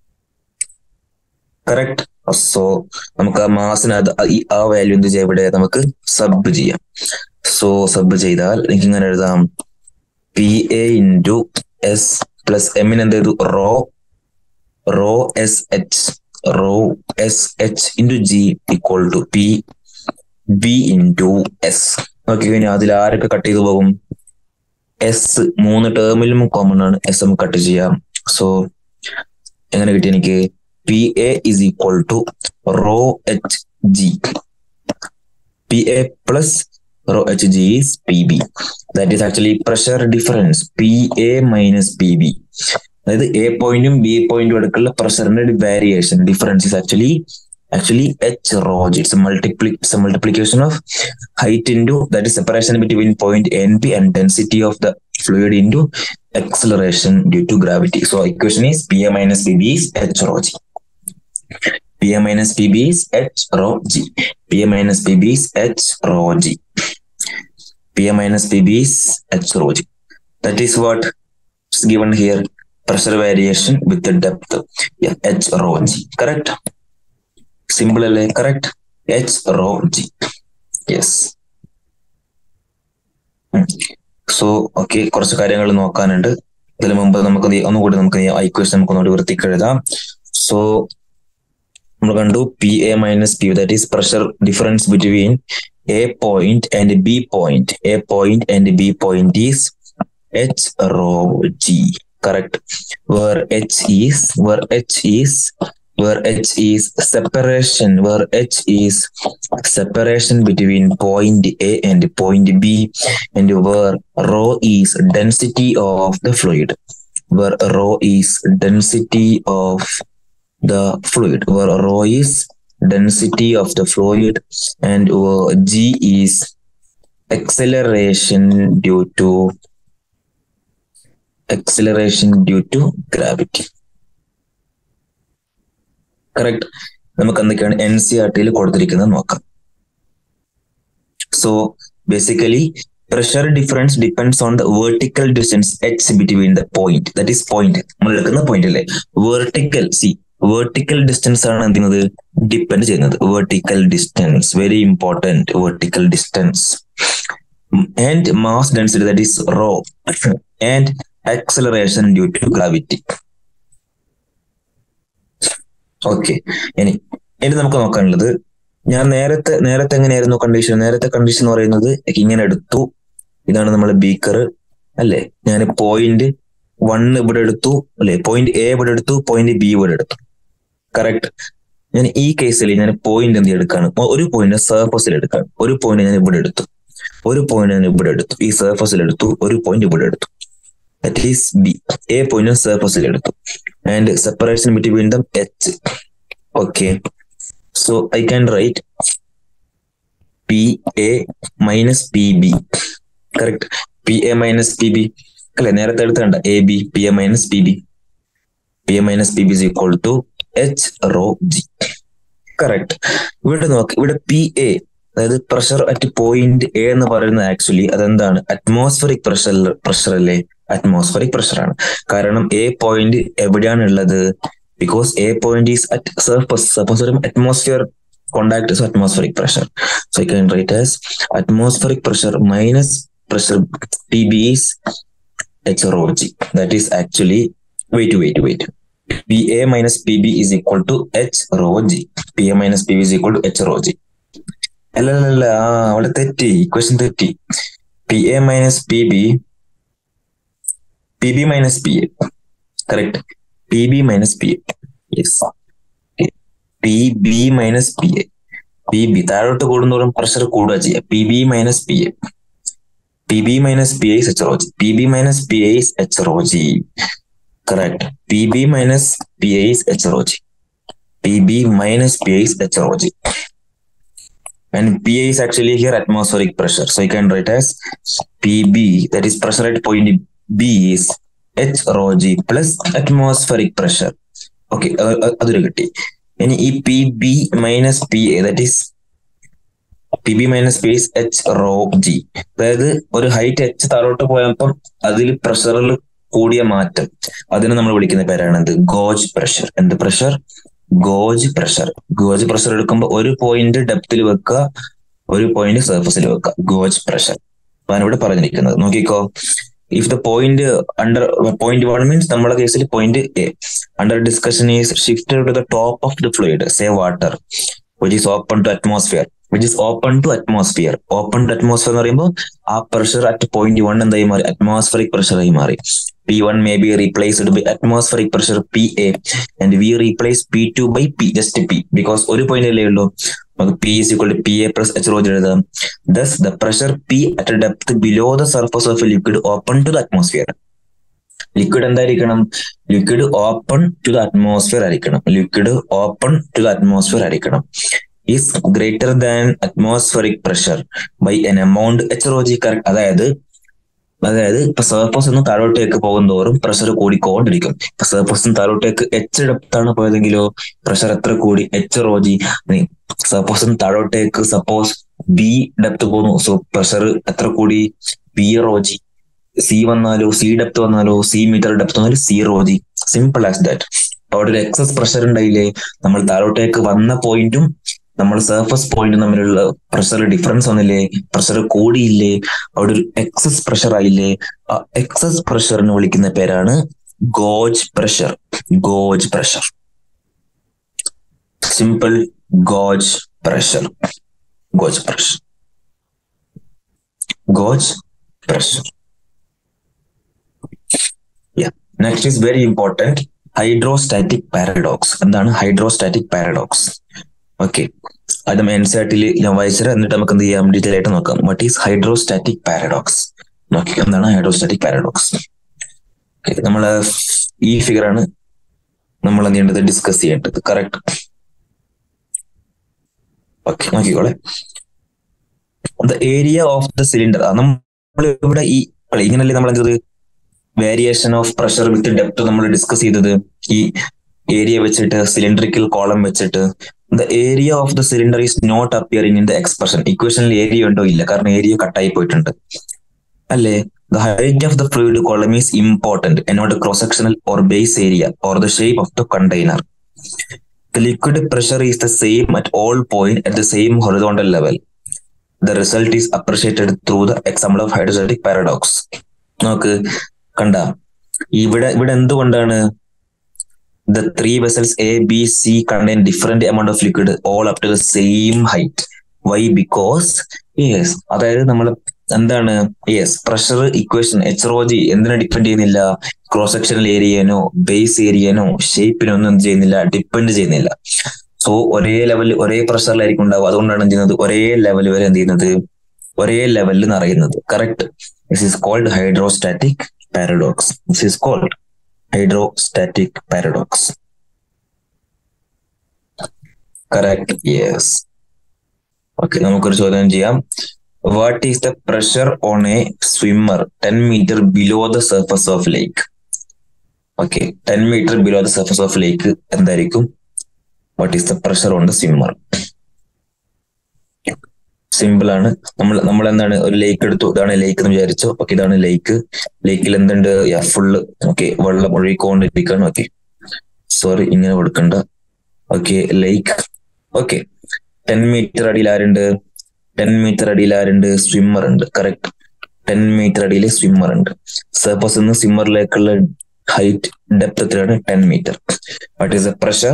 correct so നമുക്ക് ആ മാസിന് അത് ആ വാല്യൂ എന്ത് ചെയ്യാം ഇവിടെ നമുക്ക് സബ് ചെയ്യാം സോ സബ് ചെയ്താൽ എനിക്ക് ഇങ്ങനെ എഴുതാം P A into S plus എമ്മിന് എന്ത് ചെയ്തു rho rho S H rho S H into G equal to P B into S okay ഇനി അതിൽ ആരൊക്കെ കട്ട് ചെയ്തു പോകും എസ് മൂന്ന് ടേമിലും കോമൺ ആണ് എസ് നമുക്ക് കട്ട് ചെയ്യാം സോ എങ്ങനെ കിട്ടി എനിക്ക് P A is equal to rho H G P A plus rho H G is P B that is actually pressure difference P A minus P B അതായത് എ പോയിന്റും ബി പോയിന്റും എടുക്കുള്ള പ്രഷറിന്റെ variation difference is actually actually H rho G it's multiply it's multiplication of height into that is separation between point A and B and density of the fluid into acceleration due to gravity. So equation is Pa minus Pb is h rho g. Pa minus Pb is h rho g. Pa minus Pb is h rho g. Pa minus Pb is h rho g. That is what is given here. Pressure variation with the depth. Yeah, h rho g. Correct. Simple, correct? h rho g. Yes so okay കുറച്ച് കാര്യങ്ങൾ നോക്കാനുണ്ട് ഇതിനു മുമ്പ് നമുക്ക് നീ- ഒന്നുകൂടി നമുക്ക് ഐക്വേഷൻ നമുക്ക് ഒന്നുകൂടി വൃത്തിക്ക് എഴുതാം സോ നമ്മൾ കണ്ടു P A minus P that is pressure difference between A point and B point A point and B point is H rho G correct where H is where H is where h is separation where h is separation between point a and point b and where rho is density of the fluid where rho is density of the fluid where rho is density of the fluid and where g is acceleration due to acceleration due to gravity correct നമുക്ക് എന്തൊക്കെയാണ് എൻ സി ആർ ടിയിൽ കൊടുത്തിരിക്കുന്നത് നോക്കാം so basically pressure difference depends on the vertical distance H between the point that is point നമ്മൾ എടുക്കുന്ന പോയിന്റ് അല്ലേ വേർട്ടിക്കൽ സി വേർട്ടിക്കൽ ഡിസ്റ്റൻസ് ആണ് എന്ത് ചെയ്യുന്നത് ഡിപ്പെൻഡ് ചെയ്യുന്നത് vertical distance very important vertical distance and mass density that is rho and acceleration due to gravity okay ഇനി ഇനി നമുക്ക് നോക്കാനുള്ളത് ഞാൻ നേരത്തെ നേരത്തെ എങ്ങനെയായിരുന്നു കണ്ടീഷൻ നേരത്തെ കണ്ടീഷൻ എന്ന് പറയുന്നത് ഇങ്ങനെ എടുത്തു ഇതാണ് നമ്മൾ ബീക്കർ അല്ലേ ഞാൻ പോയിന്റ് വൺ ഇവിടെ എടുത്തു അല്ലെ പോയിന്റ് എ ഇവിടെ എടുത്തു പോയിന്റ് ബി ഇവിടെ എടുത്തു കറക്റ്റ് ഞാൻ ഈ കേസിൽ ഞാൻ പോയിന്റ് എന്ത് എടുക്കാണ് ഒരു പോയിന്റ് സർഫസിൽ എടുക്കാണ് ഒരു പോയിന്റ് ഞാൻ ഇവിടെ എടുത്തു ഒരു പോയിന്റ് ഞാൻ ഇവിടെ എടുത്തു ഈ സർഫസിൽ എടുത്തു ഒരു പോയിന്റ് ഇവിടെ എടുത്തു ദറ്റ് ഈസ് ബി എ പോയിന്റ് സർഫസിൽ എടുത്തു and separation between them H okay so I can write P A minus P B correct P A minus P B അല്ലെ നേരത്തെ എടുത്തണ്ട A B P A minus P B P A minus P B is equal to H rho G correct ഇവിടെ നോക്ക് ഇവിടെ പി എ അതായത് പ്രഷർ അറ്റ് പോയിന്റ് എ എന്ന് പറയുന്നത് ആക്ച്വലി അതെന്താണ് അറ്റ്മോസ്ഫറിക് പ്രഷർ പ്രഷർ അല്ലേ അറ്റ്മോസ്ഫറിക് പ്രഷർ ആണ് കാരണം എ പോയിന്റ് എവിടെയാണ് ഉള്ളത് because A point is at surface surface ഒരു atmosphere contact is atmospheric pressure so I can write as atmospheric pressure minus pressure P B is H rho G that is actually wait wait wait P A minus P B is equal to H rho G P A minus P B is equal to H rho G അല്ല അല്ല അല്ല ആ അവിടെ തെറ്റി ഇക്വേഷൻ തെറ്റി P A minus P B P B minus P A correct P B minus P A yes P B minus P A P B താഴോട്ട് കൂടുന്നതോറും പ്രഷർ കൂടുക ചെയ്യുക P B minus P A P B minus P I H rho G P B minus P I H rho G correct P B minus P I H rho G P B minus P I H rho G and PA is actually here atmospheric pressure. So you can write as PB, that is pressure at point B is H rho G plus atmospheric pressure. Okay, അതൊരു കിട്ടി ഇനി ഈ P B minus P A that is P B minus P S H rho G അതായത് ഒരു ഹൈറ്റ് എച്ച് താഴോട്ട് പോയപ്പം അതിൽ പ്രഷറിൽ കൂടിയ മാറ്റം അതിനെ നമ്മൾ വിളിക്കുന്ന പേരാണ് എന്ത് ഗോജ് പ്രഷർ എന്ത് pressure gauge pressure gauge pressure എടുക്കുമ്പോൾ ഒരു പോയിന്റ് ഡെപ്തിൽ വെക്കുക ഒരു പോയിന്റ് സർഫസിൽ വെക്കുക ഗോജ് പ്രഷർ അതാണ് ഇവിടെ പറഞ്ഞിരിക്കുന്നത് നോക്കിക്കോ if the point under point one means നമ്മുടെ കേസിൽ point A under discussion is shifted to the top of the fluid say water which is open to atmosphere which is open to atmosphere open to atmosphere എന്ന് പറയുമ്പോൾ ആ പ്രഷർ അറ്റ് പോയിന്റ് വൺ എന്തായി മാറി അറ്റ്മോസ്ഫറിക് പ്രഷറായി മാറി P1 may be replaced by atmospheric pressure PA and we replace P2 by P just P because ഒരു പോയിന്റ് അല്ലേ ഉള്ളൂ നമുക്ക് P is equal to PA plus H rho എഴുതാം thus the pressure P at a depth below the surface of a liquid open to the atmosphere liquid എന്തായിരിക്കണം liquid open to the atmosphere ആയിരിക്കണം liquid open to the atmosphere ആയിരിക്കണം is greater than atmospheric pressure by an amount H rho G correct അതായത് അതായത് ഇപ്പൊ സർഫസ് നിന്ന് താഴോട്ടേക്ക് പോകുന്തോറും പ്രഷർ കൂടിക്കൊണ്ടിരിക്കും ഇപ്പൊ സർഫസ് നിന്ന് താഴോട്ടേക്ക് എച്ച് ഡെപ്താണ് പോയതെങ്കിലോ പ്രഷർ എത്ര കൂടി എച്ച് റോജി സർഫസ് നിന്ന് താഴോട്ടേക്ക് സപ്പോസ് ബി ഡെപ്ത് പോകുന്നു സോ പ്രഷർ എത്ര കൂടി ബി റോജി സി വന്നാലോ സി ഡെപ്ത് വന്നാലോ സി മീറ്റർ ഡെപ്ത് വന്നാലും C rho g simple as that അവിടെ ഒരു എക്സസ് പ്രഷർ ഉണ്ടായില്ലേ നമ്മൾ താഴോട്ടേക്ക് വന്ന പോയിന്റും നമ്മൾ സർഫസ് പോയിന്റ് തമ്മിലുള്ള പ്രഷർ ഡിഫറൻസ് വന്നില്ലേ പ്രഷർ കൂടിയില്ലേ അവിടെ ഒരു എക്സസ് പ്രഷർ ആയില്ലേ ആ എക്സസ് പ്രഷറിന് വിളിക്കുന്ന പേരാണ് gauge pressure gauge pressure simple gauge pressure gauge pressure gauge pressure next is very important hydrostatic paradox എന്താണ് ഹൈഡ്രോസ്റ്റാറ്റിക് പാരഡോക്സ് ഓക്കെ അത് എൻ സാറ്റിൽ ഞാൻ വായിച്ചത് എന്നിട്ട് നമുക്ക് എന്ത് ചെയ്യാം ഡീറ്റെയിൽ ആയിട്ട് നോക്കാം വട്ട് ഈസ് ഹൈഡ്രോസ്റ്റാറ്റിക് പാരഡോക്സ് നോക്കി എന്താണ് ഹൈഡ്രോസ്റ്റാറ്റിക് പാരഡോക്സ് നമ്മൾ ഈ ഫിഗർ ആണ് നമ്മൾ എന്ത് ചെയ്യേണ്ടത് ഡിസ്കസ് ചെയ്യേണ്ടത് കറക്റ്റ് ഓക്കെ നോക്കിക്കോളെ the area of the cylinder നമ്മൾ ഇവിടെ ഈ ഇങ്ങനല്ലേ നമ്മൾ എന്തത് variation of pressure with depth നമ്മൾ ഡിസ്കസ് ചെയ്തത് ഈ ഏരിയ വെച്ചിട്ട് സിലിണ്ടറിക്കൽ കോളം വെച്ചിട്ട് the area of the cylinder is not appearing in the expression ഇക്വേഷനിൽ ഏരിയ ഉണ്ടോ ഇല്ല കാരണം ഏരിയ കട്ടായി പോയിട്ടുണ്ട് അല്ലേ the height of the fluid column is important എന്നോട് cross sectional or base area or the shape of the container the liquid pressure is the same at all point at the same horizontal level the result is appreciated through the example of hydrostatic paradox നോക്ക് കണ്ട ഇവിടെ ഇവിടെ എന്തുകൊണ്ടാണ് the three vessels A, B, C contain different amount of liquid all up to the same height. Why? Because yes, അതായത് നമ്മൾ എന്താണ് yes pressure equation H rho G എന്തിനെ ഡിപ്പെൻഡ് ചെയ്യുന്നില്ല ക്രോസ് സെക്ഷണൽ ഏരിയനോ ബേസ് ഏരിയനോ ഷേപ്പിനോ ഒന്നും എന്ത് ചെയ്യുന്നില്ല ഡിപ്പെൻഡ് ചെയ്യുന്നില്ല സോ ഒരേ ലെവലിൽ ഒരേ പ്രഷറിലായിരിക്കും ഉണ്ടാവുക അതുകൊണ്ടാണ് എന്ത് ചെയ്യുന്നത് ഒരേ ലെവൽ വരെ എന്ത് ചെയ്യുന്നത് ഒരേ ലെവലിൽ നിറയുന്നത് correct this is called hydrostatic paradox this is called hydrostatic paradox correct yes okay നമുക്കൊരു ചോദ്യം ചെയ്യാം what is the pressure on a swimmer ten meter below the surface of lake okay ten meter below the surface of lake എന്തായിരിക്കും what is the pressure on the swimmer simple ആണ് നമ്മൾ നമ്മൾ എന്താണ് ഒരു ലേക്ക് എടുത്തു ഇതാണ് ലേക്ക് എന്ന് വിചാരിച്ചു ഓക്കെ ഇതാണ് ലേക്ക് ലേക്കിൽ എന്തുണ്ട് ഫുള്ള് ഓക്കെ വെള്ളം ഒഴുകിക്കൊണ്ടിരിക്കുകയാണ് ഓക്കെ സോറി ഇങ്ങനെ കൊടുക്കണ്ട okay lake okay ten meter അടിയിൽ ആരുണ്ട് ടെൻ മീറ്റർ അടിയിൽ ആരുണ്ട് സ്വിമ്മർ ഉണ്ട് കറക്റ്റ് ടെൻ മീറ്റർ അടിയിൽ സ്വിമ്മർ ഉണ്ട് സർഫസ് നിന്ന് സ്വിമ്മറിലേക്കുള്ള ഹൈറ്റ് ഡെപ്ത് എത്രയാണ് ten meter what is the pressure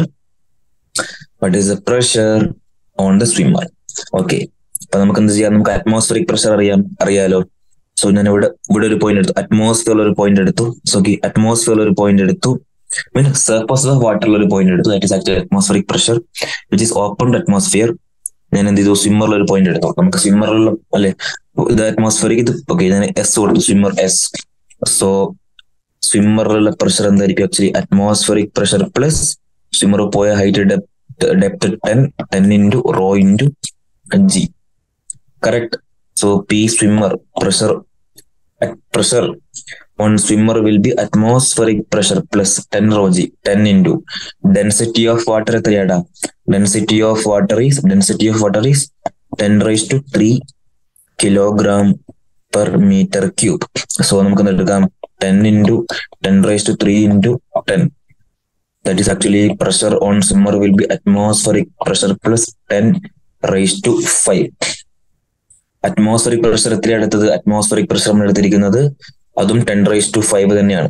what is the pressure on the swimmer okay അപ്പൊ നമുക്ക് എന്ത് ചെയ്യാം നമുക്ക് അറ്റ്മോസ്ഫിയറിക് പ്രഷർ അറിയാം അറിയാലോ സോ ഞാൻ ഇവിടെ ഇവിടെ ഒരു പോയിന്റ് എടുത്തു അറ്റ്മോസ്ഫിയറിൽ ഒരു പോയിന്റ് എടുത്തു സോ അറ്റ്മോസ്ഫിയറിൽ ഒരു പോയിന്റ് എടുത്തു മീൻ സർഫസ് ഓഫ് വാട്ടറിൽ ഒരു പോയിന്റ് എടുത്തു that is actually atmospheric pressure which is open atmosphere ഞാൻ എന്ത് ചെയ്തു സ്വിമ്മറിൽ ഒരു പോയിന്റ് എടുത്തു നമുക്ക് സ്വിമ്മറിൽ അല്ലെ ഇത് അറ്റ്മോസ്ഫിയറിക് ഇത് ഓക്കെ ഞാൻ എസ് കൊടുത്തു സ്വിമ്മർ എസ് സോ സ്വിമ്മറിലുള്ള പ്രഷർ എന്തായിരിക്കും actually atmospheric pressure plus swimmer പോയ height depth depth ten ten into rho into G correct so p swimmer pressure at pressure on swimmer will be atmospheric pressure plus 10 rho g 10 into density of water എത്രയാടാ density of water is density of water is 10 raised to 3 kilogram per meter cube so നമുക്ക് എടുക്കാം 10 into 10 raised to 3 into 10 that is actually pressure on swimmer will be atmospheric pressure plus 10 raised to 5 atmospheric pressure എത്ര എടുത്തത് അറ്റ്മോസ്ഫറിക് പ്രഷർ നമ്മൾ എടുത്തിരിക്കുന്നത് അതും ടെൻ റൈസ് ടു ഫൈവ് തന്നെയാണ്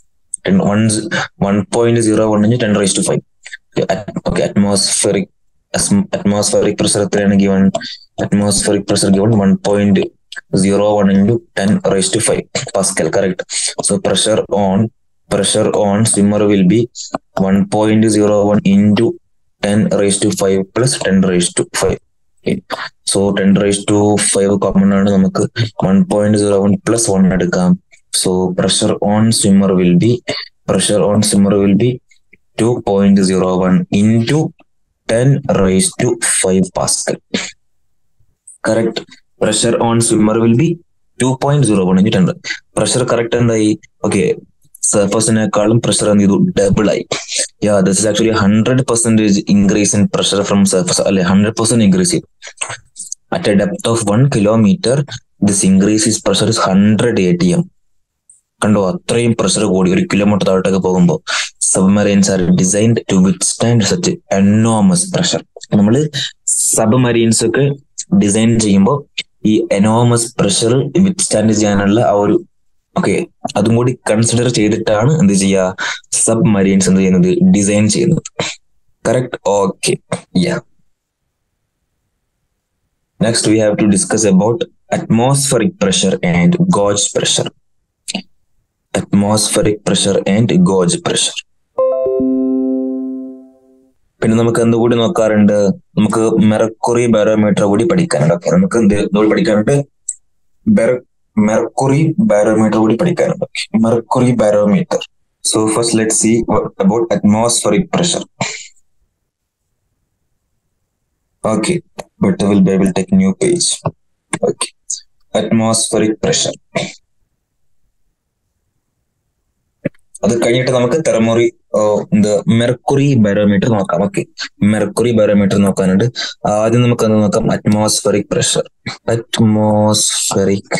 one one point zero one inch ten rice to five okay atmospheric atmospheric pressure എത്രയാണ് given atmospheric pressure given one point zero one into ten rice to five pascal correct so pressure on pressure on swimmer will be one point zero one into ten rice to five plus ten rice to five so ten rice to five common ആണ് നമുക്ക് one point zero one plus one എടുക്കാം so pressure on swimmer will be pressure on swimmer will be two point zero one into ten rice to five pascal correct pressure on swimmer will be two point zero one into ten pressure correct എന്തായി ഓക്കെ സർഫസിനേക്കാളും പ്രഷർ എന്ത് ചെയ്തു ഡബിൾ ആയി yeah this is actually hundred percentage increase in pressure from surface അല്ലെ ഹൺഡ്രഡ് പെർസെന്റ് ഇൻക്രീസ് ചെയ്തു at a depth of one kilometre this increase is pressure is hundred A T M കണ്ടോ അത്രയും പ്രഷർ കൂടി ഒരു കിലോമീറ്റർ താഴോട്ടൊക്കെ പോകുമ്പോൾ submarines are designed to withstand such enormous pressure നമ്മൾ സബ്മറീൻസ് ഒക്കെ ഡിസൈൻ ചെയ്യുമ്പോൾ ഈ എനോമസ് പ്രഷർ വിത്ത്സ്റ്റാൻഡ് ചെയ്യാനുള്ള ആ ഒരു ഓക്കെ അതും കൂടി കൺസിഡർ ചെയ്തിട്ടാണ് എന്ത് ചെയ്യുക സബ് മരീൻസ് എന്ത് ചെയ്യുന്നത് ഡിസൈൻ ചെയ്യുന്നത് correct okay yeah next we have to discuss about atmospheric pressure and gauge pressure atmospheric pressure and gauge pressure പിന്നെ നമുക്ക് എന്തുകൂടി നോക്കാറുണ്ട് നമുക്ക് മെർക്കുറി ബാരോമീറ്റർ കൂടി പഠിക്കാനുണ്ട് അപ്പൊ നമുക്ക് എന്ത് ഇതുകൂടി പഠിക്കാനുണ്ട് മെർക്കുറി ബാരോമീറ്റർ കൂടി പഠിക്കാനുണ്ട് mercury barometer so first let see about atmospheric pressure okay but will be will take new page okay atmospheric pressure അത് കഴിഞ്ഞിട്ട് നമുക്ക് തെർമോറി എന്ത് മെർക്കുറി ബാരോമീറ്റർ നോക്കാം ഓക്കെ മെർക്കുറി ബാരോമീറ്റർ നോക്കാനുണ്ട് ആദ്യം നമുക്ക് എന്ത് നോക്കാം atmospheric pressure atmospheric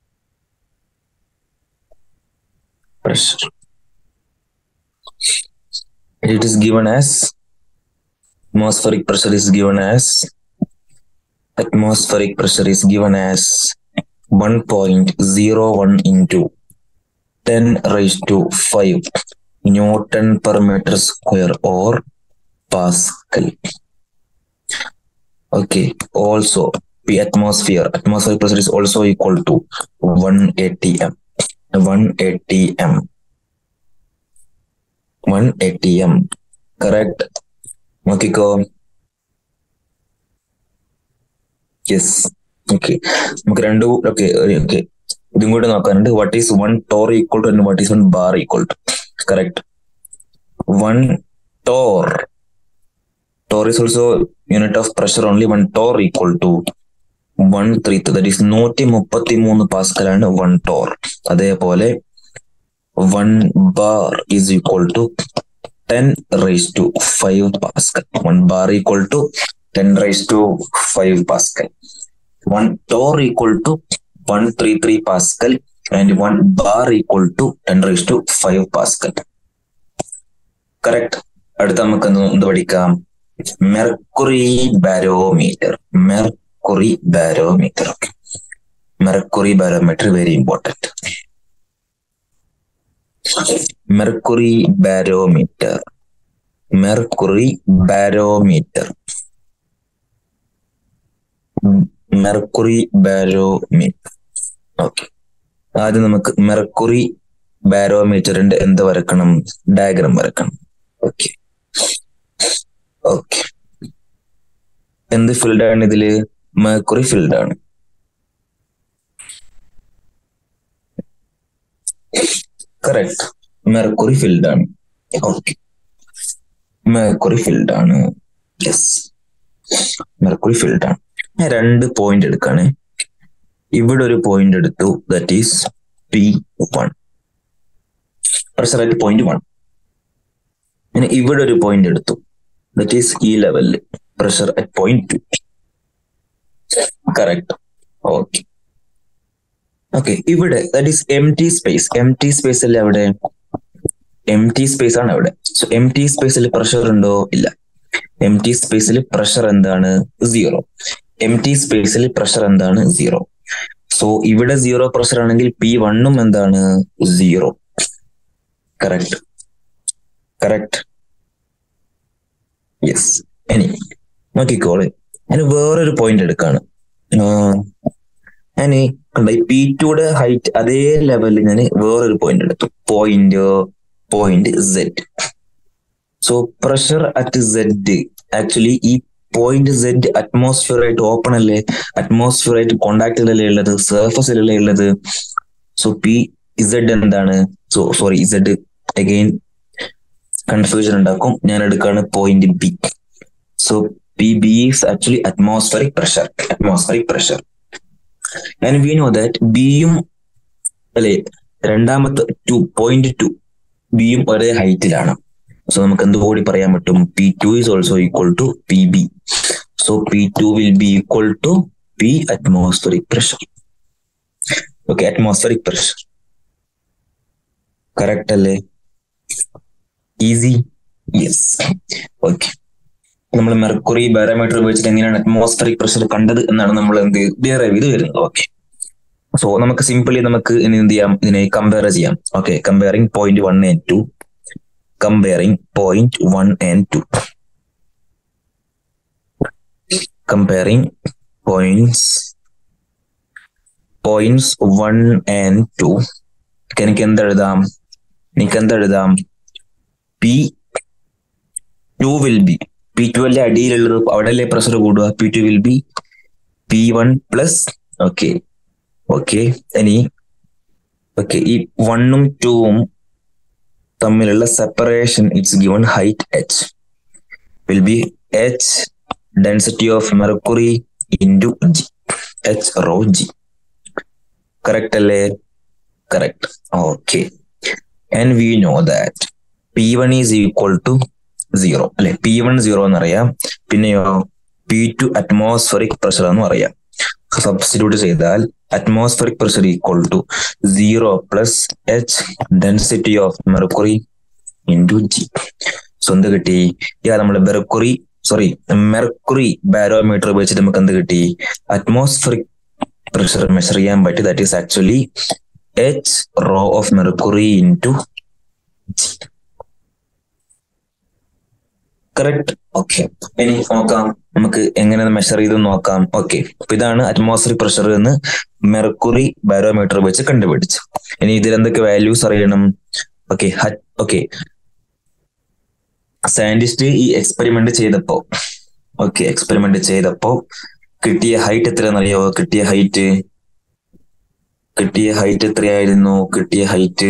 pressure. It is given as atmospheric pressure is given as atmospheric pressure is given as 1.01 into 10 raised to 5 Newton per meter square or Pascal. Okay, also the atmosphere, atmospheric pressure is also equal to 1 atm. 1 atm 1 atm correct നോക്കിക്കോ യെസ് ഓക്കെ നമുക്ക് രണ്ട് ഓക്കെ ഓക്കെ ഇതും കൂടി നോക്കാനുണ്ട് what is one torr equal to what is one bar equal to correct one torr torr is also unit of pressure only one torr equal to one three that is നൂറ്റി മുപ്പത്തി മൂന്ന് പാസ്കലാണ് വൺ ടോർ അതേപോലെ one bar is equal to ten raise to five pascal one bar equal to ten raise to five pascal one torr equal to one three three pascal and one bar equal to ten raise to five pascal correct അടുത്ത നമുക്ക് എന്ത് എന്ത് പഠിക്കാം mercury barometer mercury barometer okay mercury barometer very important mercury barometer mercury barometer mercury barometer okay ആദ്യം നമുക്ക് മെർക്കുറി ബാരോമീറ്ററിന്റെ എന്ത് വരക്കണം ഡയഗ്രാം വരക്കണം ഓക്കെ ഓക്കെ എന്ത് ഫീൽഡ് ആണ് ഇതില് മെർക്കുറി ഫീൽഡ് ആണ് കറക്റ്റ് മെർക്കുറി ഫീൽഡ് ആണ് ഓക്കെ മെർക്കുറി ഫീൽഡ് ആണ് യെസ് മെർക്കുറി ഫീൽഡ് ആണ് ഞാൻ രണ്ട് പോയിന്റ് എടുക്കാണ് ഇവിടെ ഒരു പോയിന്റ് എടുത്തു that is P one pressure at point one പിന്നെ ഇവിടെ ഒരു പോയിന്റ് എടുത്തു ദറ്റ് ഈസ് ഈ ലെവലിൽ pressure at point two correct okay okay ഇവിടെ that is empty space empty space അല്ലേ അവിടെ എം ടി സ്പേസ് ആണ് അവിടെ സോ എം ടി സ്പേസിൽ പ്രഷർ ഉണ്ടോ ഇല്ല എം ടി സ്പേസിൽ പ്രഷർ എന്താണ് സീറോ എം ടി സ്പേസിൽ പ്രഷർ എന്താണ് സീറോ സോ ഇവിടെ സീറോ പ്രഷർ ആണെങ്കിൽ പി വണ്ണും എന്താണ് സീറോ കറക്റ്റ് കറക്റ്റ് യെസ് ഇനി നോക്കിക്കോളെ ഞാൻ വേറൊരു പോയിന്റ് എടുക്കാണ് ഞാൻ കണ്ട ഈ പി ടുയുടെ ഹൈറ്റ് അതേ ലെവലിൽ ഞാൻ വേറൊരു പോയിന്റ് എടുത്തു point point Z so pressure at Z actually ഈ പോയിന്റ് സെഡ് അറ്റ്മോസ്ഫിയർ ആയിട്ട് ഓപ്പൺ അല്ലേ അറ്റ്മോസ്ഫിയർ ആയിട്ട് കോണ്ടാക്റ്റിലല്ലേ ഉള്ളത് സർഫസിലല്ലേ ഉള്ളത് സോ പി ഇസഡ് എന്താണ് so sorry Z again confusion ഉണ്ടാക്കും ഞാൻ എടുക്കാണ് point B so P B is actually atmospheric pressure atmospheric pressure and we know that ബിയും അല്ലെ രണ്ടാമത്തെ ടു പോയിന്റ് ടു ബിയും ഒരേ ഹൈറ്റിലാണ് സോ നമുക്ക് എന്തുകൂടി പറയാൻ പറ്റും P two is also equal to P B so P two will be equal to P atmospheric pressure okay atmospheric pressure correct അല്ലേ ഈസി യെസ് ഓക്കെ നമ്മൾ മെർക്കുറി ബാരോമീറ്റർ ഉപയോഗിച്ചിട്ട് എങ്ങനെയാണ് അറ്റ്മോസ്ഫറിക് പ്രഷർ കണ്ടത് എന്നാണ് നമ്മൾ എന്ത് ഡിറൈവ് ചെയ്ത് വരുന്നത് ഓക്കെ സോ നമുക്ക് സിംപിളി നമുക്ക് ഇനി എന്ത് ചെയ്യാം ഇതിനെ കമ്പയർ ചെയ്യാം okay comparing point one and two comparing point one and two comparing points points one and two എനിക്ക് എന്തെഴുതാം എനിക്ക് എന്തെഴുതാം P two will be P two അല്ലേ അടിയിലുള്ളത് അവിടെ അല്ലേ പ്രഷർ കൂടുക P two will be P one plus okay okay ഇനി ഓക്കെ ഈ വണ്ണും ടൂവും തമ്മിലുള്ള separation it's given height H will be H density of mercury into G H rho G correct അല്ലേ correct okay and we know that P one is equal to zero അല്ലെ പി വൺ സീറോ എന്നറിയാം പിന്നെയോ പി ടു അറ്റ്മോസ്ഫറിക് പ്രഷർ എന്ന് പറയാം സബ്സ്റ്റിറ്റ്യൂട്ട് ചെയ്താൽ atmospheric pressure equal to zero plus H density of mercury into G so എന്ത് കിട്ടി യാ നമ്മൾ മെർക്കുറി സോറി മെർക്കുറി ബാരോമീറ്റർ ഉപയോഗിച്ചിട്ട് നമുക്ക് എന്ത് കിട്ടി അറ്റ്മോസ്ഫറിക് പ്രഷർ മെഷർ ചെയ്യാൻ പറ്റി that is actually H rho of mercury into G correct okay ഇനി നോക്കാം നമുക്ക് എങ്ങനെ മെഷർ ചെയ്ത് നോക്കാം ഓക്കെ അപ്പൊ ഇതാണ് അറ്റ്മോസ്ഫിയർ പ്രഷർ എന്ന് മെർക്കുറി ബാരോമീറ്റർ വെച്ച് കണ്ടുപിടിച്ചു ഇനി ഇതിൽ എന്തൊക്കെ വാല്യൂസ് അറിയണം ഓക്കെ ഓക്കെ സയന്റിസ്റ്റ് ഈ എക്സ്പെരിമെന്റ് ചെയ്തപ്പോ ഓക്കെ എക്സ്പെരിമെന്റ് ചെയ്തപ്പോ കിട്ടിയ ഹൈറ്റ് എത്രയാണെന്നറിയോ കിട്ടിയ ഹൈറ്റ് കിട്ടിയ ഹൈറ്റ് എത്രയായിരുന്നു കിട്ടിയ height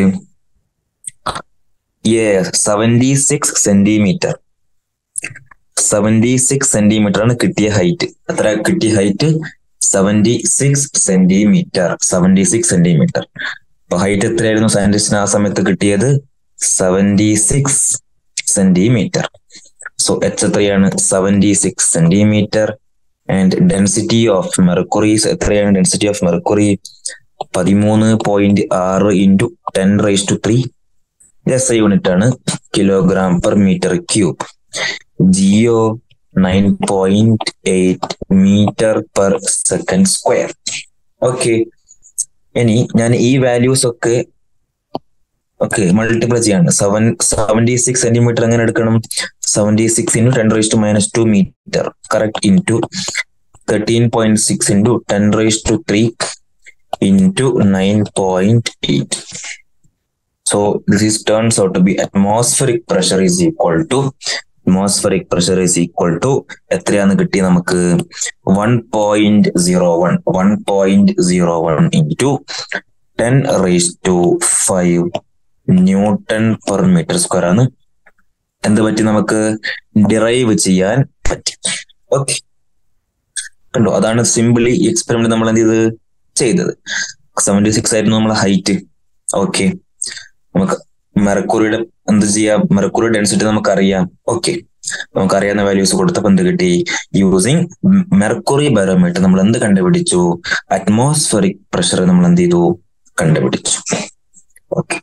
seventy six centimetre seventy six centimetre ആണ് കിട്ടിയ ഹൈറ്റ് എത്ര കിട്ടിയ height seventy six centimetre seventy six centimetre അപ്പൊ ഹൈറ്റ് എത്രയായിരുന്നു സയന്റിസ്റ്റിന് ആ സമയത്ത് കിട്ടിയത് seventy six centimetre so H എത്രയാണ് seventy six centimetre and density of mercury's എത്രയാണ് ഡെൻസിറ്റി ഓഫ് മെർക്കുറി പതിമൂന്ന് പോയിന്റ് ആറ് into ten rice to three S I unit ആണ് കിലോഗ്രാം പെർ മീറ്റർ ക്യൂബ് ജിയോ nine point eight metre per second square okay ഇനി ഞാൻ ഈ വാല്യൂസ് ഒക്കെ ഓക്കെ മൾട്ടിപ്ലൈ ചെയ്യാണ് സെവൻ സെവന്റി സിക്സ് സെന്റിമീറ്റർ എങ്ങനെ എടുക്കണം seventy six into ten rice to minus two metre correct into thirteen point six into ten rice to three into nine point eight So this is turns out to be atmospheric pressure is equal to atmospheric pressure is equal to എത്രയാന്ന് കിട്ടി നമുക്ക് one point zero one one point zero one into ten raise to five newton per metre square ആണ് എന്ത് പറ്റി നമുക്ക് ഡിറൈവ് ചെയ്യാൻ പറ്റി ഓക്കെ കണ്ടോ അതാണ് സിമ്പിളി എക്സ്പെരിമെന്റ് നമ്മൾ എന്ത് ചെയ്ത് ചെയ്തത് സെവന്റി സിക്സ് ആയിരുന്നു നമ്മളെ ഹൈറ്റ് ഓക്കെ നമുക്ക് മെർക്കുറിയുടെ എന്ത് ചെയ്യാം മെർക്കുറി ഡെൻസിറ്റി നമുക്കറിയാം ഓക്കെ നമുക്കറിയാവുന്ന വാല്യൂസ് കൊടുത്തപ്പോൾ എന്ത് കിട്ടി യൂസിങ് മെർക്കുറി ബാരോമീറ്റർ നമ്മൾ എന്ത് കണ്ടുപിടിച്ചു അറ്റ്മോസ്ഫറിക് പ്രഷർ നമ്മൾ എന്ത് ചെയ്തു കണ്ടുപിടിച്ചു ഓക്കെ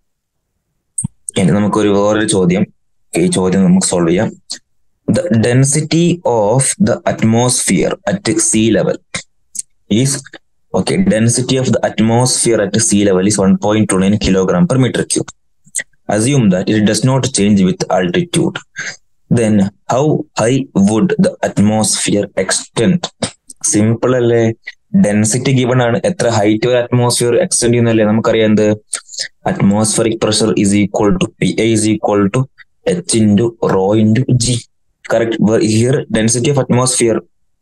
ഇനി നമുക്കൊരു വേറൊരു ചോദ്യം ഈ ചോദ്യം നമുക്ക് സോൾവ് ചെയ്യാം the density of the atmosphere at sea level is Okay, density of the atmosphere at sea level is 1.29 kilogram per meter cube. Assume that it does not change with altitude. Then how high would the atmosphere extend? Simple അല്ലേ ഡെൻസിറ്റി ഗിവൺ ആണ് എത്ര ഹൈറ്റ് ഒരു അറ്റ്മോസ്ഫിയർ എക്സ്റ്റെൻഡ് ചെയ്യുന്നല്ലേ നമുക്കറിയാം എന്ത് atmospheric pressure is equal to P A is equal to H into rho into G correct here density of atmosphere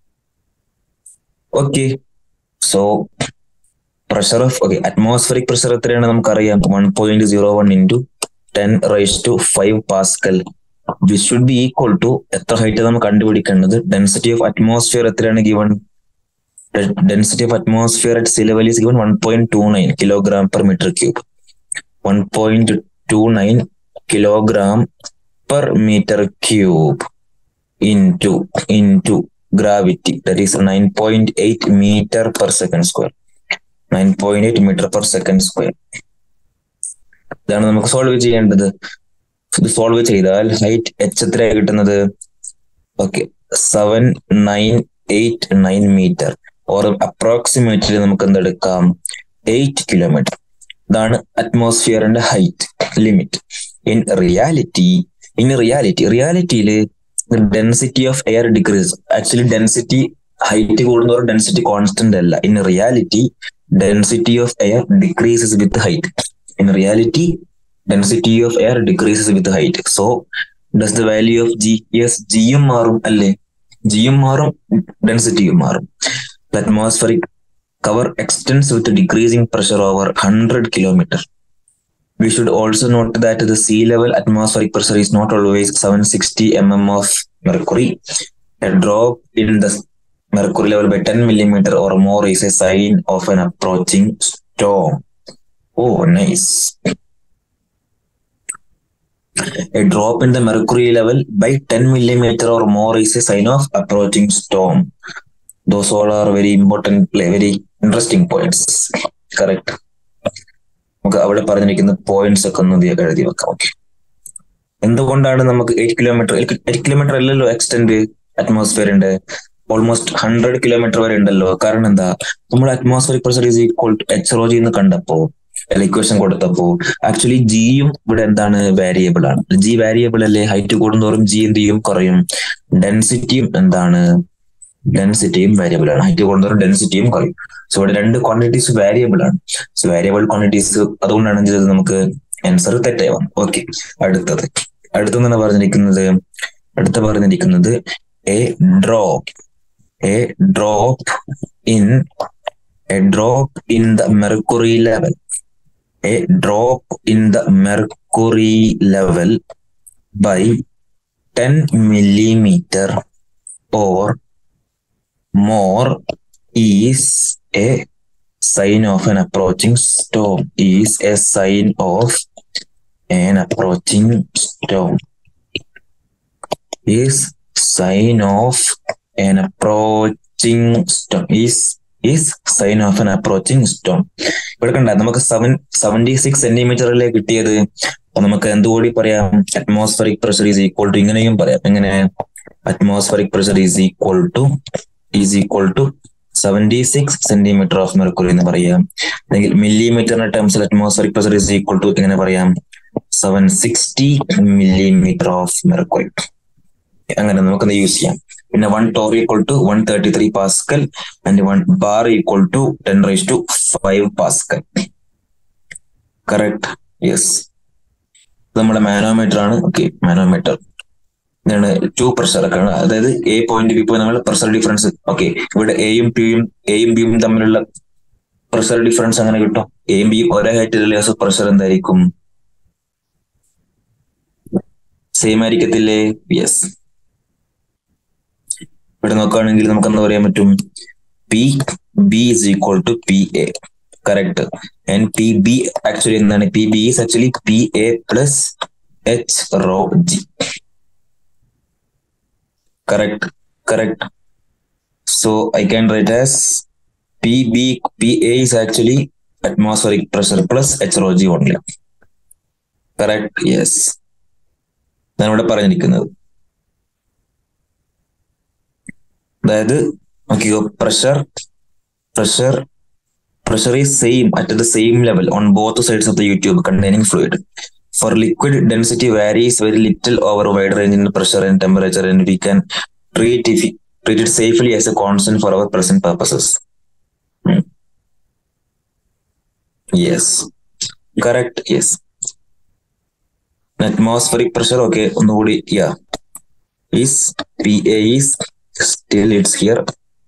okay so pressure of okay atmospheric pressure എത്രയാണ് നമുക്കറിയാം one point zero one into ten rice to five pascal which should be equal to എത്ര ഹൈറ്റ് നമുക്ക് കണ്ടുപിടിക്കേണ്ടത് ഡെൻസിറ്റി ഓഫ് അറ്റ്മോസ്ഫിയർ എത്രയാണ് given density of atmosphere at sea level is given one point two nine kilogram per metre cube one point two nine kilogram per metre cube into into gravity that is 9.8 meter per second square 9.8 meter per second square ഇതാണ് നമുക്ക് സോൾവ് ചെയ്യേണ്ടത് ഇത് സോൾവ് ചെയ്താൽ ഹൈറ്റ് എച്ച് എത്രയാണ് കിട്ടുന്നത് okay seven nine eight nine metre or approximately നമുക്ക് എന്തെടുക്കാം എയ്റ്റ് കിലോമീറ്റർ ഇതാണ് അറ്റ്മോസ്ഫിയറിന്റെ height limit in reality in reality റിയാലിറ്റിയിൽ density of air decrease actually density height കൂടുന്നതോറും ഡെൻസിറ്റി കോൺസ്റ്റന്റ് അല്ല in reality density of air decreases with height in reality density of air decreases with height so does the value of G yes ജിയും മാറും അല്ലേ ജിയും മാറും ഡെൻസിറ്റിയും മാറും atmospheric cover extends with decreasing pressure over hundred kilometre we should also note that the sea level atmospheric pressure is not always 760 mm of mercury. A drop in the mercury level by 10 millimeter or more is a sign of an approaching storm. Oh, nice. A drop in the mercury level by 10 millimeter or more is a sign of approaching storm. Those all are very important, very interesting points. Correct. നമുക്ക് അവിടെ പറഞ്ഞിരിക്കുന്ന പോയിന്റ്സ് ഒക്കെ ഒന്ന് എഴുതി വെക്കാം ഓക്കെ എന്തുകൊണ്ടാണ് നമുക്ക് എയ്റ്റ് കിലോമീറ്റർ എയ്റ്റ് കിലോമീറ്റർ അല്ലല്ലോ എക്സ്റ്റെൻഡ് അറ്റ്മോസ്ഫിയറിന്റെ ഓൾമോസ്റ്റ് ഹൺഡ്രഡ് കിലോമീറ്റർ വരെ ഉണ്ടല്ലോ കാരണം എന്താ നമ്മൾ atmospheric pressure is equal to H rho എന്ന് കണ്ടപ്പോ ഇക്വേഷൻ കൊടുത്തപ്പോ ആക്ച്വലി ജിയും ഇവിടെ എന്താണ് വേരിയബിൾ ആണ് ജി വേരിയബിൾ അല്ലേ ഹൈറ്റ് കൂടുന്നതോറും ജി എന്ത് ചെയ്യും കുറയും ഡെൻസിറ്റിയും എന്താണ് ഡെൻസിറ്റിയും വേരിയബിൾ ആണ് ഹൈറ്റ് കൂടുന്നതോറും ഡെൻസിറ്റിയും കുറയും സോ ഇവിടെ രണ്ട് ക്വാണ്ടിറ്റീസ് വേരിയബിൾ ആണ് സോ വേരിയബിൾ ക്വാണ്ടിറ്റീസ് അതുകൊണ്ടാണ് ചെയ്തത് നമുക്ക് ആൻസർ തെറ്റായി വന്നു ഓക്കെ അടുത്തത് അടുത്തെന്നാണ് പറഞ്ഞിരിക്കുന്നത് അടുത്ത പറഞ്ഞിരിക്കുന്നത് a drop a drop in a drop in the mercury level a drop in the mercury level by ten millimetre or more is a sign of an approaching storm is a sign of an approaching storm is sign of an approaching storm is is sign of an approaching storm ഇവിടെ കണ്ട നമുക്ക് സെവൻ സെവന്റി സിക്സ് സെന്റിമീറ്ററിലെ കിട്ടിയത് അപ്പൊ നമുക്ക് എന്തുകൂടി പറയാം atmospheric pressure is equal to ഇങ്ങനെയും പറയാം എങ്ങനെ atmospheric pressure is equal to is equal to seventy six centimetre of mercury എന്ന് പറയാം അല്ലെങ്കിൽ മില്ലിമീറ്ററിന്റെ ടേംസിൽ atmospheric pressure is equal to എങ്ങനെ പറയാം seven sixty millimetre of mercury അങ്ങനെ നമുക്ക് യൂസ് ചെയ്യാം പിന്നെ one torr equal to one thirty three pascal and one bar equal to ten rice to five pascal correct yes നമ്മുടെ മാനോമീറ്റർ ആണ് ഓക്കെ മാനോമീറ്റർ ഇതാണ് ടു പ്രഷർ ഒക്കെ ആണ് അതായത് എ പോയിന്റ് ബി പോയിന്റ് നമ്മൾ പ്രഷർ ഡിഫറൻസ് ഓക്കെ ഇവിടെ എയും പിയും എയും ബിയും തമ്മിലുള്ള പ്രഷർ ഡിഫറൻസ് അങ്ങനെ കിട്ടും എയും ബിയും ഒരേ ഹൈറ്റിലുള്ള പ്രഷർ എന്തായിരിക്കും സെയിം ആയിരിക്കത്തില്ലേ യെസ് ഇവിടെ നോക്കുകയാണെങ്കിൽ നമുക്ക് എന്താ പറയാൻ പറ്റും P B is equal to P A correct and P B actually എന്താണ് P B is actually P A plus H rho G correct correct so i can write as pb pa is actually atmospheric pressure plus h rho g only correct yes ഞാൻ ഇവിടെ പറഞ്ഞിരിക്കുന്നത് അതായത് നോക്കിയോ pressure pressure pressure is same at the same level on both sides of the U tube containing fluid for liquid density varies very little over a wide range in pressure and temperature and we can treat it, treat it safely as a constant for our present purposes Hmm. yes correct yes atmospheric pressure okay ഒന്നുകൂടി yeah is pa is still it's here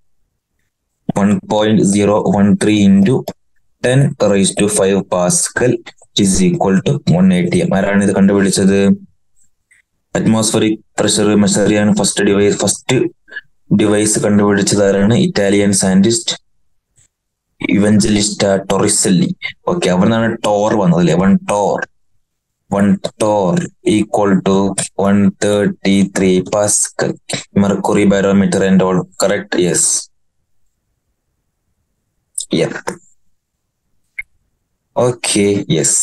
1.013 into 10 raised to 5 pascal is equal to 180 m ആരാണ് ഇത് കണ്ടുപിടിച്ചത് അറ്റ്മോസ്ഫറിക് പ്രഷർ മെഷർ ചെയ്യാൻ ഫസ്റ്റ് ഡിവൈസ് ഫസ്റ്റ് ഡിവൈസ് കണ്ടുപിടിച്ചത് ആരാണ് Italian scientist Evangelista Torricelli okay അവിടെ നിന്നാണ് ടോർ വന്നത് അല്ലേ one torr one torr equal to one thirty three pascal mercury barometer and all correct yes yep okay yes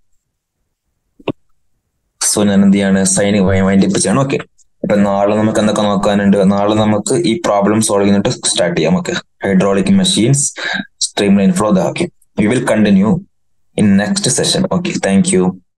so ഞാൻ എന്ത് ചെയ്യാണ് സൈനിക വൈൻഡിപ്പ് ചെയ്യണം ഓക്കെ അപ്പൊ നാളെ നമുക്ക് എന്തൊക്കെ നോക്കാനുണ്ട് നാളെ നമുക്ക് ഈ പ്രോബ്ലം സോൾവ് ചെയ്തിട്ട് സ്റ്റാർട്ട് ചെയ്യാം okay hydraulic machines stream line flow okay we will continue in next session okay thank U